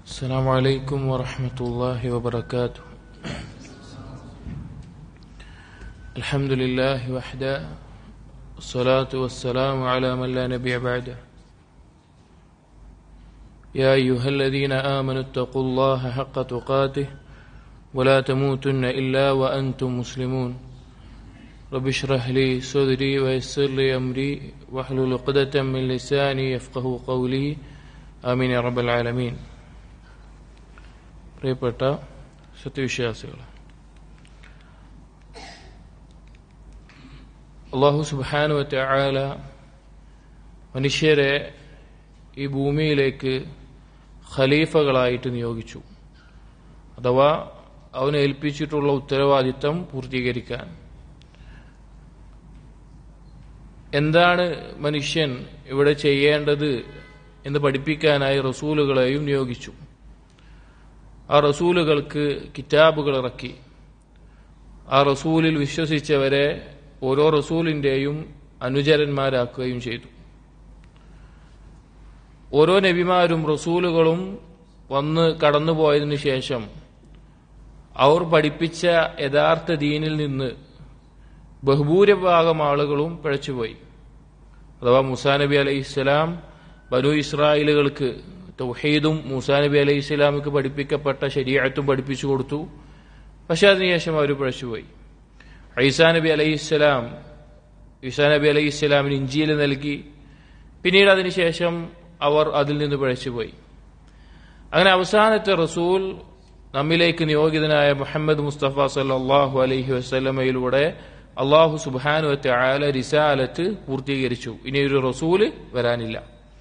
السلام عليكم ورحمة الله وبركاته الحمد لله وحده الصلاة والسلام على من لا نبي بعده يا أيها الذين آمنوا اتقوا الله حق تقاته ولا تموتن إلا وأنتم مسلمون رب اشرح لي صدري ويسر لي أمري واحلل عقدة من لساني يفقه قولي آمين يا رب العالمين പ്രിയപ്പെട്ട സത്യവിശ്വാസികൾ അള്ളാഹു സുബാനുവറ്റ ആല മനുഷ്യരെ ഈ ഭൂമിയിലേക്ക് ഖലീഫകളായിട്ട് നിയോഗിച്ചു അഥവാ അവന് ഏൽപ്പിച്ചിട്ടുള്ള ഉത്തരവാദിത്തം പൂർത്തീകരിക്കാൻ എന്താണ് മനുഷ്യൻ ഇവിടെ ചെയ്യേണ്ടത് എന്ന് പഠിപ്പിക്കാനായി റസൂലുകളെയും നിയോഗിച്ചു ആ റസൂലുകൾക്ക് കിതാബുകൾ ഇറക്കി ആ റസൂലിൽ വിശ്വസിച്ചവരെ ഓരോ റസൂലിന്റെയും അനുചരന്മാരാക്കുകയും ചെയ്തു ഓരോ നബിമാരും റസൂലുകളും വന്ന് കടന്നുപോയതിനു ശേഷം അവർ പഠിപ്പിച്ച യഥാർത്ഥ ദീനിൽ നിന്ന് ബഹുഭൂരിഭാഗം ആളുകളും പിഴച്ചുപോയി അഥവാ മുസാ നബി അലൈഹി ഇസ്ലാം ബനു ഇസ്രായേലുകൾക്ക് തൗഹീദും മൂസാ നബി അലൈഹി ഇസ്ലാമിക്ക് പഠിപ്പിക്കപ്പെട്ട ശരീരത്തും പഠിപ്പിച്ചു കൊടുത്തു പക്ഷെ അതിനുശേഷം അവർ പിഴച്ചുപോയി ഐസാ നബി അലൈഹി ഇസ്ലാം ഈസാ നബി അലൈഹി ഇസ്ലാമിന് ഇഞ്ചിയിൽ നൽകി പിന്നീട് അതിനുശേഷം അവർ അതിൽ നിന്ന് പിഴച്ചുപോയി അങ്ങനെ അവസാനത്തെ റസൂൽ നമ്മിലേക്ക് നിയോഗിതനായ മുഹമ്മദ് മുസ്തഫ സല്ലാഹു അലൈഹി വസ്ലമയിലൂടെ അള്ളാഹു സുബാനുവത്തെ ആല റിസാലത്ത് പൂർത്തീകരിച്ചു ഇനി ഒരു റസൂല് വരാനില്ല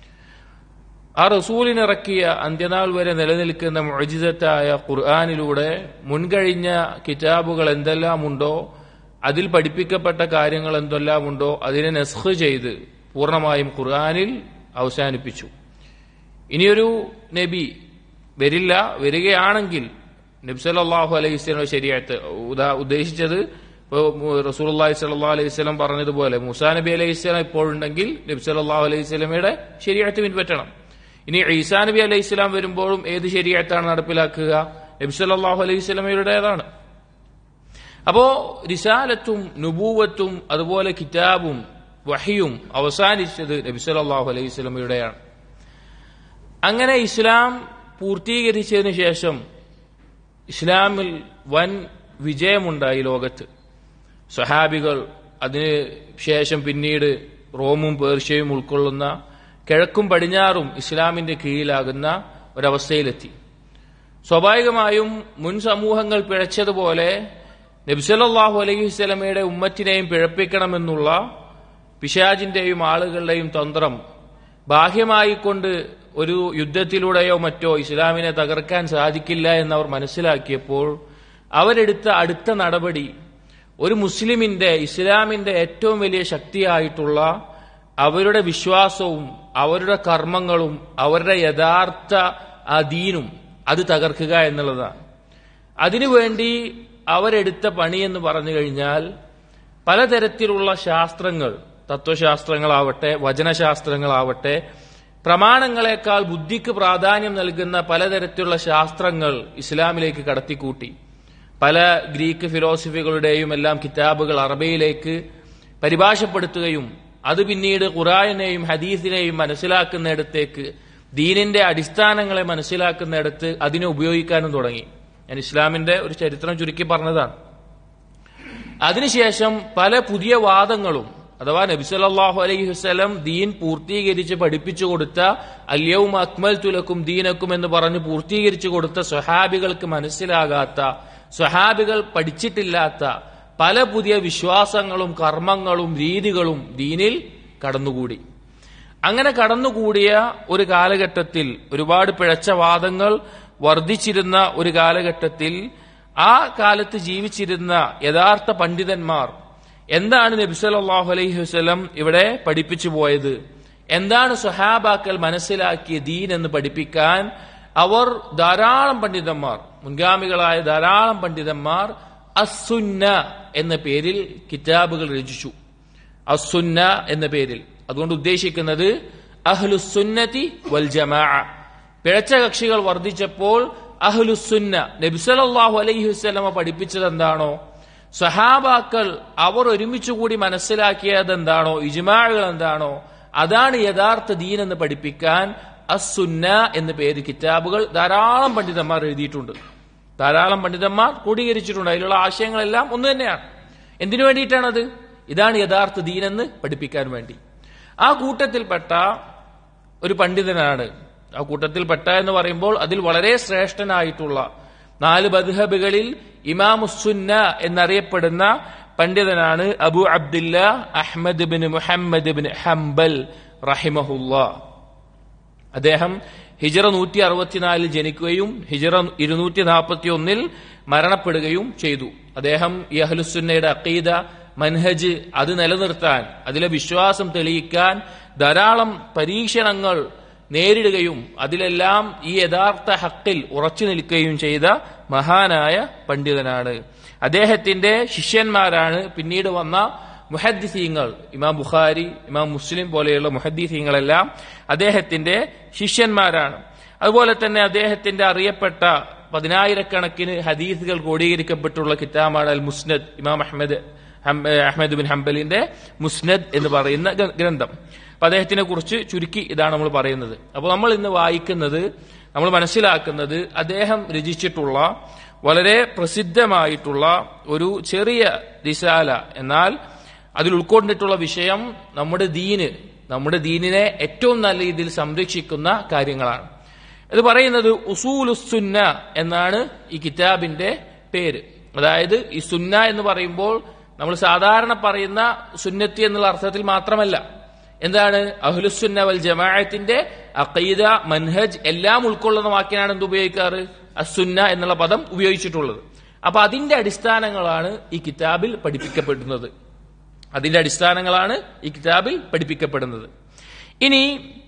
ആ റസൂലിനിറക്കിയ അന്ത്യനാൾ വരെ നിലനിൽക്കുന്ന മൊജിതത്തായ ഖുർആാനിലൂടെ മുൻകഴിഞ്ഞ കിതാബുകൾ എന്തെല്ലാമുണ്ടോ അതിൽ പഠിപ്പിക്കപ്പെട്ട കാര്യങ്ങൾ എന്തെല്ലാമുണ്ടോ അതിനെ നെസ്ഹ് ചെയ്ത് പൂർണ്ണമായും ഖുർആാനിൽ അവസാനിപ്പിച്ചു ഇനിയൊരു നബി വരില്ല വരികയാണെങ്കിൽ നബ്സലാഹു അലൈഹി സ്വലം ശരിയായിട്ട് ഉദ്ദേശിച്ചത് റസൂൽ അള്ളാഹി സല്ലാ അലൈഹി സ്വലം പറഞ്ഞതുപോലെ മുസാ നബി അലൈഹി സ്വലം ഇപ്പോഴുണ്ടെങ്കിൽ നബി സല്ലാഹു അലൈഹി സ്വലമയുടെ ശരിയായിട്ട് പിൻപറ്റണം ഇനി ഈസാ നബി അലൈഹി സ്വലാം വരുമ്പോഴും ഏത് ശരിയായിട്ടാണ് നടപ്പിലാക്കുക നബി സല്ലാഹു അലൈഹി സ്വലമയുടേതാണ് അപ്പോ റിസാലത്തും നുബൂവത്തും അതുപോലെ കിതാബും വഹിയും അവസാനിച്ചത് നബി സല്ലാഹു അലൈഹി സ്വലമയുടെയാണ് അങ്ങനെ ഇസ്ലാം പൂർത്തീകരിച്ചതിന് ശേഷം ഇസ്ലാമിൽ വൻ വിജയമുണ്ടായി ലോകത്ത് സഹാബികൾ അതിന് ശേഷം പിന്നീട് റോമും പേർഷ്യയും ഉൾക്കൊള്ളുന്ന കിഴക്കും പടിഞ്ഞാറും ഇസ്ലാമിന്റെ കീഴിലാകുന്ന ഒരവസ്ഥയിലെത്തി സ്വാഭാവികമായും മുൻ സമൂഹങ്ങൾ പിഴച്ചതുപോലെ നബ്സലല്ലാഹു അലൈഹി സ്വലമയുടെ ഉമ്മത്തിനെയും പിഴപ്പിക്കണമെന്നുള്ള പിശാജിന്റെയും ആളുകളുടെയും തന്ത്രം ബാഹ്യമായി കൊണ്ട് ഒരു യുദ്ധത്തിലൂടെയോ മറ്റോ ഇസ്ലാമിനെ തകർക്കാൻ സാധിക്കില്ല എന്നവർ മനസ്സിലാക്കിയപ്പോൾ അവരെടുത്ത അടുത്ത നടപടി ഒരു മുസ്ലിമിന്റെ ഇസ്ലാമിന്റെ ഏറ്റവും വലിയ ശക്തിയായിട്ടുള്ള അവരുടെ വിശ്വാസവും അവരുടെ കർമ്മങ്ങളും അവരുടെ യഥാർത്ഥ ദീനും അത് തകർക്കുക എന്നുള്ളതാണ് അതിനുവേണ്ടി അവരെടുത്ത പണി എന്ന് പറഞ്ഞു കഴിഞ്ഞാൽ പലതരത്തിലുള്ള ശാസ്ത്രങ്ങൾ തത്വശാസ്ത്രങ്ങളാവട്ടെ വചനശാസ്ത്രങ്ങളാവട്ടെ പ്രമാണങ്ങളെക്കാൾ ബുദ്ധിക്ക് പ്രാധാന്യം നൽകുന്ന പലതരത്തിലുള്ള ശാസ്ത്രങ്ങൾ ഇസ്ലാമിലേക്ക് കടത്തിക്കൂട്ടി പല ഗ്രീക്ക് ഫിലോസഫികളുടെയും എല്ലാം കിതാബുകൾ അറബയിലേക്ക് പരിഭാഷപ്പെടുത്തുകയും അത് പിന്നീട് ഖുറാനെയും ഹദീസിനെയും മനസ്സിലാക്കുന്നിടത്തേക്ക് ദീനിന്റെ അടിസ്ഥാനങ്ങളെ മനസ്സിലാക്കുന്നിടത്ത് അതിനെ ഉപയോഗിക്കാനും തുടങ്ങി ഞാൻ ഇസ്ലാമിന്റെ ഒരു ചരിത്രം ചുരുക്കി പറഞ്ഞതാണ് അതിനുശേഷം പല പുതിയ വാദങ്ങളും അഥവാ നബിസല്ലാഹു അലൈഹി വസ്ലം ദീൻ പൂർത്തീകരിച്ച് പഠിപ്പിച്ചു കൊടുത്ത അല്യവും അക്മൽ തുലക്കും ദീനക്കും എന്ന് പറഞ്ഞ് പൂർത്തീകരിച്ചു കൊടുത്ത സ്വഹാബികൾക്ക് മനസ്സിലാകാത്ത സ്വഹാബികൾ പഠിച്ചിട്ടില്ലാത്ത പല പുതിയ വിശ്വാസങ്ങളും കർമ്മങ്ങളും രീതികളും ദീനിൽ കടന്നുകൂടി അങ്ങനെ കടന്നുകൂടിയ ഒരു കാലഘട്ടത്തിൽ ഒരുപാട് പിഴച്ച വാദങ്ങൾ വർദ്ധിച്ചിരുന്ന ഒരു കാലഘട്ടത്തിൽ ആ കാലത്ത് ജീവിച്ചിരുന്ന യഥാർത്ഥ പണ്ഡിതന്മാർ എന്താണ് നബിസലാഹു അലൈഹി വസ്ലം ഇവിടെ പഠിപ്പിച്ചു പോയത് എന്താണ് സുഹാബാക്കൽ മനസ്സിലാക്കിയ ദീൻ എന്ന് പഠിപ്പിക്കാൻ അവർ ധാരാളം പണ്ഡിതന്മാർ മുൻഗാമികളായ ധാരാളം പണ്ഡിതന്മാർ അസുന്ന എന്ന പേരിൽ കിതാബുകൾ രചിച്ചു അസുന്ന എന്ന പേരിൽ അതുകൊണ്ട് ഉദ്ദേശിക്കുന്നത് അഹ്ലുസുന്നതി വൽ ജമാ പിഴച്ച കക്ഷികൾ വർദ്ധിച്ചപ്പോൾ അഹ്ലുസുന്ന നബിസലല്ലാഹു അലൈഹി വസ്ലമ പഠിപ്പിച്ചത് എന്താണോ സഹാബാക്കൾ അവർ ഒരുമിച്ച് കൂടി മനസ്സിലാക്കിയത് എന്താണോ ഇജ്മാഴുകൾ എന്താണോ അതാണ് യഥാർത്ഥ ദീൻ എന്ന് പഠിപ്പിക്കാൻ അസുന്ന എന്ന പേര് കിതാബുകൾ ധാരാളം പണ്ഡിതന്മാർ എഴുതിയിട്ടുണ്ട് ധാരാളം പണ്ഡിതന്മാർ ക്രോഡീകരിച്ചിട്ടുണ്ട് അതിലുള്ള ആശയങ്ങളെല്ലാം ഒന്ന് തന്നെയാണ് എന്തിനു വേണ്ടിയിട്ടാണത് ഇതാണ് യഥാർത്ഥ ദീനെന്ന് പഠിപ്പിക്കാൻ വേണ്ടി ആ കൂട്ടത്തിൽപ്പെട്ട ഒരു പണ്ഡിതനാണ് ആ കൂട്ടത്തിൽപ്പെട്ട എന്ന് പറയുമ്പോൾ അതിൽ വളരെ ശ്രേഷ്ഠനായിട്ടുള്ള നാല് ബദ്ഹബുകളിൽ ഇമാമുസുന്ന എന്നറിയപ്പെടുന്ന പണ്ഡിതനാണ് Abu Abdullah Ahmad bin Muhammad bin Hanbal റഹിമഹുല്ല അദ്ദേഹം ഹിജറ നൂറ്റി അറുപത്തിനാലിൽ ജനിക്കുകയും ഹിജറ ഇരുന്നൂറ്റി നാൽപ്പത്തി ഒന്നിൽ മരണപ്പെടുകയും ചെയ്തു അദ്ദേഹം ഈ അഹ്ലുസുന്നയുടെ അക്കീദ മൻഹജ് അത് നിലനിർത്താൻ അതിലെ വിശ്വാസം തെളിയിക്കാൻ ധാരാളം പരീക്ഷണങ്ങൾ നേരിടുകയും അതിലെല്ലാം ഈ യഥാർത്ഥ ഹക്കിൽ ഉറച്ചു നിൽക്കുകയും ചെയ്ത മഹാനായ പണ്ഡിതനാണ് അദ്ദേഹത്തിന്റെ ശിഷ്യന്മാരാണ് പിന്നീട് വന്ന മുഹദ്ദിസീങ്ങൾ ഇമാം ബുഖാരി ഇമാം മുസ്ലിം പോലെയുള്ള മുഹദ്ദിസീങ്ങളെല്ലാം അദ്ദേഹത്തിന്റെ ശിഷ്യന്മാരാണ് അതുപോലെ തന്നെ അദ്ദേഹത്തിന്റെ അറിയപ്പെട്ട പതിനായിരക്കണക്കിന് ഹദീസുകൾ ക്രോഡീകരിക്കപ്പെട്ടുള്ള കിതാബാണ് അൽ മുസ്നദ് ഇമാം അഹമ്മദ് അഹമ്മദ് ബിൻ ഹംബലിന്റെ മുസ്നദ് എന്ന് പറയുന്ന ഗ്രന്ഥം അപ്പൊ അദ്ദേഹത്തിനെ കുറിച്ച് ചുരുക്കി ഇതാണ് നമ്മൾ പറയുന്നത് അപ്പോൾ നമ്മൾ ഇന്ന് വായിക്കുന്നത് നമ്മൾ മനസ്സിലാക്കുന്നത് അദ്ദേഹം രചിച്ചിട്ടുള്ള വളരെ പ്രസിദ്ധമായിട്ടുള്ള ഒരു ചെറിയ ദിശാല എന്നാൽ അതിൽ ഉൾക്കൊണ്ടിട്ടുള്ള വിഷയം നമ്മുടെ ദീന് നമ്മുടെ ദീനിനെ ഏറ്റവും നല്ല രീതിയിൽ സംരക്ഷിക്കുന്ന കാര്യങ്ങളാണ് ഇത് പറയുന്നത് ഉസൂലുസുന്ന എന്നാണ് ഈ കിതാബിന്റെ പേര് അതായത് ഈ സുന്ന എന്ന് പറയുമ്പോൾ നമ്മൾ സാധാരണ പറയുന്ന സുന്നത്തി എന്നുള്ള അർത്ഥത്തിൽ മാത്രമല്ല എന്താണ് അഹ്ലുസുന്ന വൽ ജമാഅത്തിന്റെ അഖീദ മൻഹജ് എല്ലാം ഉൾക്കൊള്ളുന്ന വാക്കിനാണ് എന്ത് ഉപയോഗിക്കാറ് അസുന്ന എന്നുള്ള പദം ഉപയോഗിച്ചിട്ടുള്ളത് അപ്പൊ അതിന്റെ അടിസ്ഥാനങ്ങളാണ് ഈ കിതാബിൽ പഠിപ്പിക്കപ്പെടുന്നത് അതിന്റെ അടിസ്ഥാനങ്ങളാണ് ഈ കിതാബിൽ പഠിപ്പിക്കപ്പെടുന്നത് ഇനി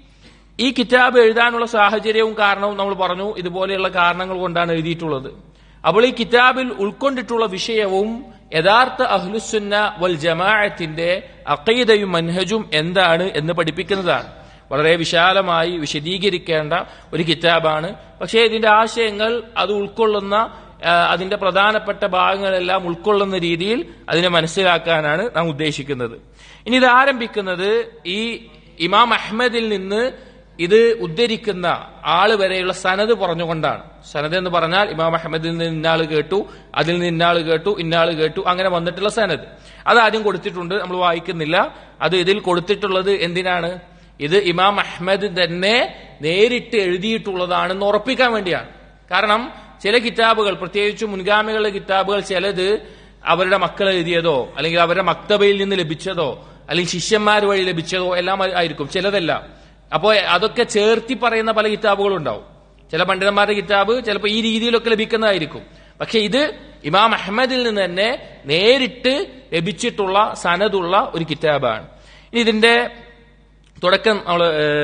ഈ കിതാബ് എഴുതാനുള്ള സാഹചര്യവും കാരണവും നമ്മൾ പറഞ്ഞു ഇതുപോലെയുള്ള കാരണങ്ങൾ കൊണ്ടാണ് എഴുതിയിട്ടുള്ളത് അപ്പോൾ ഈ കിതാബിൽ ഉൾക്കൊണ്ടിട്ടുള്ള വിഷയവും യഥാർത്ഥ അഹ്ലുസുന്ന വൽ ജമാഅത്തിന്റെ അക്കീദയും മൻഹജും എന്താണ് എന്ന് പഠിപ്പിക്കുന്നതാണ് വളരെ വിശാലമായി വിശദീകരിക്കേണ്ട ഒരു കിതാബാണ് പക്ഷേ ഇതിന്റെ ആശയങ്ങൾ അത് ഉൾക്കൊള്ളുന്ന അതിന്റെ പ്രധാനപ്പെട്ട ഭാഗങ്ങളെല്ലാം ഉൾക്കൊള്ളുന്ന രീതിയിൽ അതിനെ മനസ്സിലാക്കാനാണ് നാം ഉദ്ദേശിക്കുന്നത് ഇനി ഇത് ആരംഭിക്കുന്നത് ഈ ഇമാം അഹമ്മദിൽ നിന്ന് ഇത് ഉദ്ധരിക്കുന്ന ആള് വരെയുള്ള സനത് പറഞ്ഞുകൊണ്ടാണ് സനത് എന്ന് പറഞ്ഞാൽ ഇമാം അഹമ്മദിൽ നിന്ന് ഇന്നാള് കേട്ടു അതിൽ നിന്ന് ഇന്നാള് കേട്ടു ഇന്നാള് കേട്ടു അങ്ങനെ വന്നിട്ടുള്ള സനത് അത് ആദ്യം കൊടുത്തിട്ടുണ്ട് നമ്മൾ വായിക്കുന്നില്ല അത് ഇതിൽ കൊടുത്തിട്ടുള്ളത് എന്തിനാണ് ഇത് ഇമാം അഹമ്മദ് തന്നെ നേരിട്ട് എഴുതിയിട്ടുള്ളതാണെന്ന് ഉറപ്പിക്കാൻ വേണ്ടിയാണ് കാരണം ചില കിതാബുകൾ പ്രത്യേകിച്ച് മുൻഗാമികളുടെ കിതാബുകൾ ചിലത് അവരുടെ മക്കൾ എഴുതിയതോ അല്ലെങ്കിൽ അവരുടെ മക്തബയിൽ നിന്ന് ലഭിച്ചതോ അല്ലെങ്കിൽ ശിഷ്യന്മാർ വഴി ലഭിച്ചതോ എല്ലാം ആയിരിക്കും ചിലതല്ല അപ്പോൾ അതൊക്കെ ചേർത്തി പറയുന്ന പല കിതാബുകളും ഉണ്ടാവും ചില പണ്ഡിതന്മാരുടെ കിതാബ് ചിലപ്പോൾ ഈ രീതിയിലൊക്കെ ലഭിക്കുന്നതായിരിക്കും പക്ഷെ ഇത് ഇമാം അഹമ്മദിൽ നിന്ന് തന്നെ നേരിട്ട് ലഭിച്ചിട്ടുള്ള സനതുള്ള ഒരു കിതാബാണ് ഇനി ഇതിന്റെ തുടക്കം നമ്മൾ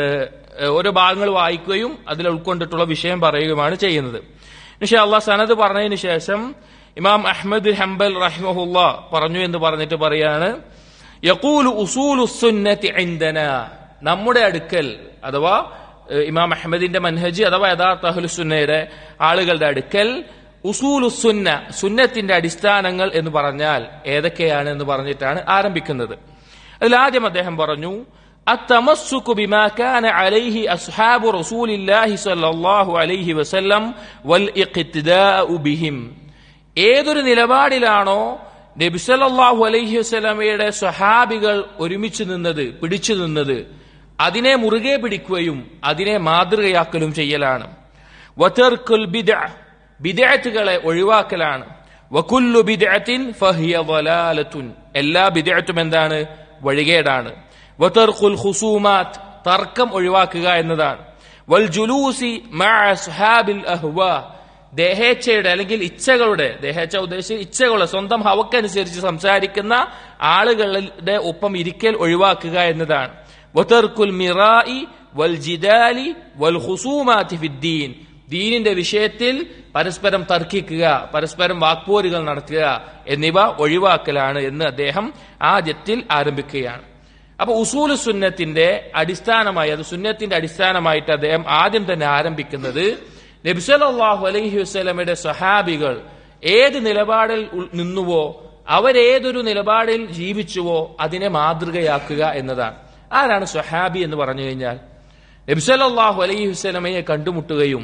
ഓരോ ഭാഗങ്ങൾ വായിക്കുകയും അതിൽ ഉൾക്കൊണ്ടിട്ടുള്ള വിഷയം പറയുകയുമാണ് ചെയ്യുന്നത് പക്ഷേ അള്ളാഹ് സനത് പറഞ്ഞതിന് ശേഷം ഇമാം അഹമ്മദ് ഹംബൽ റഹ്മഹുല്ല പറഞ്ഞു എന്ന് പറഞ്ഞിട്ട് പറയാണ് യഖൂലു ഉസൂലു സുന്നത്തി ഇൻദന നമ്മുടെ അടുക്കൽ അഥവാ ഇമാം അഹമ്മദിന്റെ മൻഹജ് അഥവാ യഥാർത്ഥ അഹ്ലുസുന്നയുടെ ആളുകളുടെ അടുക്കൽ ഉസൂലു സുന്ന സുന്നത്തിന്റെ അടിസ്ഥാനങ്ങൾ എന്ന് പറഞ്ഞാൽ ഏതൊക്കെയാണ് എന്ന് പറഞ്ഞിട്ടാണ് ആരംഭിക്കുന്നത് അതിൽ ആദ്യം അദ്ദേഹം പറഞ്ഞു التمسك بما كان عليه أصحاب رسول الله صلى الله عليه وسلم والاقتداء بهم ഏതൊരു നിലപാടിലാണോ നബിസല്ലാഹു അലൈഹി വസ്ലമയുടെ സ്വഹാബികൾ ഒരുമിച്ച് നിന്നത് പിടിച്ചു നിന്നത് അതിനെ മുറുകെ പിടിക്കുകയും അതിനെ മാതൃകയാക്കലും ചെയ്യലാണ് വതർക്കുൽ ബിദ ബിദഅത്തുകളെ ഒഴിവാക്കലാണ് വകുല്ലു ബിദഅത്തിൻ ഫഹിയ വലാലത്തുൻ എല്ലാ ബിദഅത്തും എന്താണ് വഴികേടാണ് വതർക്കുൽ ഖുസൂമാത്ത് തർക്കം ഒഴിവാക്കുക എന്നതാണ് വൽ ജുലൂസി മഅ അസ്ഹാബിൽ അഹ്വാ ദേഹേച്ഛയുടെ അല്ലെങ്കിൽ ഇച്ഛകളുടെ ദേഹേച്ഛ ഉദ്ദേശിച്ച് ഇച്ഛകളുടെ സ്വന്തം ഹവക്കനുസരിച്ച് സംസാരിക്കുന്ന ആളുകളുടെ ഒപ്പം ഇരിക്കൽ ഒഴിവാക്കുക എന്നതാണ് വതർക്കുൽ മിറായി വൽ ജിദാലി വൽ ഖുസൂമാതി ഫിദ്ദീൻ ദീനിന്റെ വിഷയത്തിൽ പരസ്പരം തർക്കിക്കുക പരസ്പരം വാക്പോരുകൾ നടത്തുക എന്നിവ ഒഴിവാക്കലാണ് എന്ന് അദ്ദേഹം ആദ്യത്തിൽ ആരംഭിക്കുകയാണ് അപ്പൊ ഉസൂല് സുന്നത്തിന്റെ അടിസ്ഥാനമായി അത് സുന്നത്തിന്റെ അടിസ്ഥാനമായിട്ട് അദ്ദേഹം ആദ്യം തന്നെ ആരംഭിക്കുന്നത് നബ്സലാഹു അലൈഹി വസ്ലമയുടെ സഹാബികൾ ഏത് നിലപാടിൽ ഉൾ- നിന്നുവോ അവരേതൊരു നിലപാടിൽ ജീവിച്ചുവോ അതിനെ മാതൃകയാക്കുക എന്നതാണ് ആരാണ് സ്വഹാബി എന്ന് പറഞ്ഞു കഴിഞ്ഞാൽ നബ്സലാഹു അലൈഹി വസ്ലമയെ കണ്ടുമുട്ടുകയും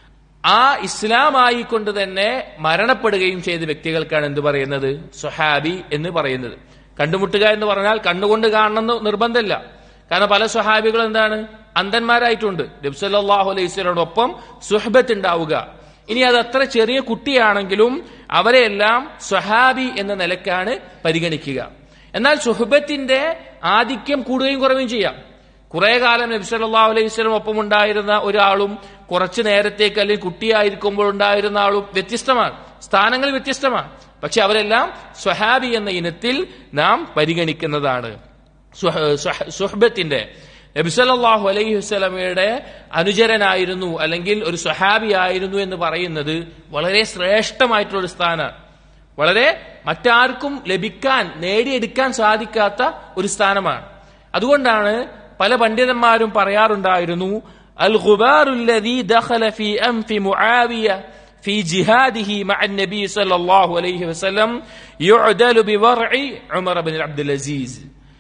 ആ ഇസ്ലാമായിക്കൊണ്ട് തന്നെ മരണപ്പെടുകയും ചെയ്ത വ്യക്തികൾക്കാണ് എന്ത് പറയുന്നത് സ്വഹാബി എന്ന് പറയുന്നത് കണ്ടുമുട്ടുക എന്ന് പറഞ്ഞാൽ കണ്ണുകൊണ്ട് കാണണമെന്ന് നിർബന്ധമില്ല കാരണം പല സ്വഹാബികൾ എന്താണ് അന്ധന്മാരായിട്ടുണ്ട് നബ്സല്ലാഹു അലൈഹി സ്വലോടൊപ്പം സുഹബത്ത് ഉണ്ടാവുക ഇനി അത് അത്ര ചെറിയ കുട്ടിയാണെങ്കിലും അവരെല്ലാം സ്വഹാബി എന്ന നിലക്കാണ് പരിഗണിക്കുക എന്നാൽ സുഹബത്തിന്റെ ആധിക്യം കൂടുകയും കുറയുകയും ചെയ്യാം കുറെ കാലം നബി സല്ലല്ലാഹു അലൈഹി വസല്ലം ഒപ്പം ഉണ്ടായിരുന്ന ഒരാളും കുറച്ചു നേരത്തേക്ക് അല്ലെങ്കിൽ കുട്ടിയായിരിക്കുമ്പോൾ ഉണ്ടായിരുന്ന ആളും വ്യത്യസ്തമാണ് സ്ഥാനങ്ങൾ വ്യത്യസ്തമാണ് പക്ഷെ അവരെല്ലാം സ്വഹാബി എന്ന ഇനത്തിൽ നാം പരിഗണിക്കുന്നതാണ് സുഹ- സുഹ- സുഹബത്തിന്റെ നബി സല്ലല്ലാഹു അലൈഹി വസല്ലമയുടെ അനുചരനായിരുന്നു അല്ലെങ്കിൽ ഒരു സ്വഹാബി ആയിരുന്നു എന്ന് പറയുന്നത് വളരെ ശ്രേഷ്ഠമായിട്ടുള്ള ഒരു സ്ഥാനമാണ് വളരെ മറ്റാർക്കും ലഭിക്കാൻ നേടിയെടുക്കാൻ സാധിക്കാത്ത ഒരു സ്ഥാനമാണ് അതുകൊണ്ടാണ് പല പണ്ഡിതന്മാരും പറയാറുണ്ടായിരുന്നു അൽ ഖുബാറുല്ലദീ ദഖല ഫീ അൻഫി മുആവിയ في جهاده مع النبي صلى الله عليه وسلم يعدل بورع عمر بن عبد العزيز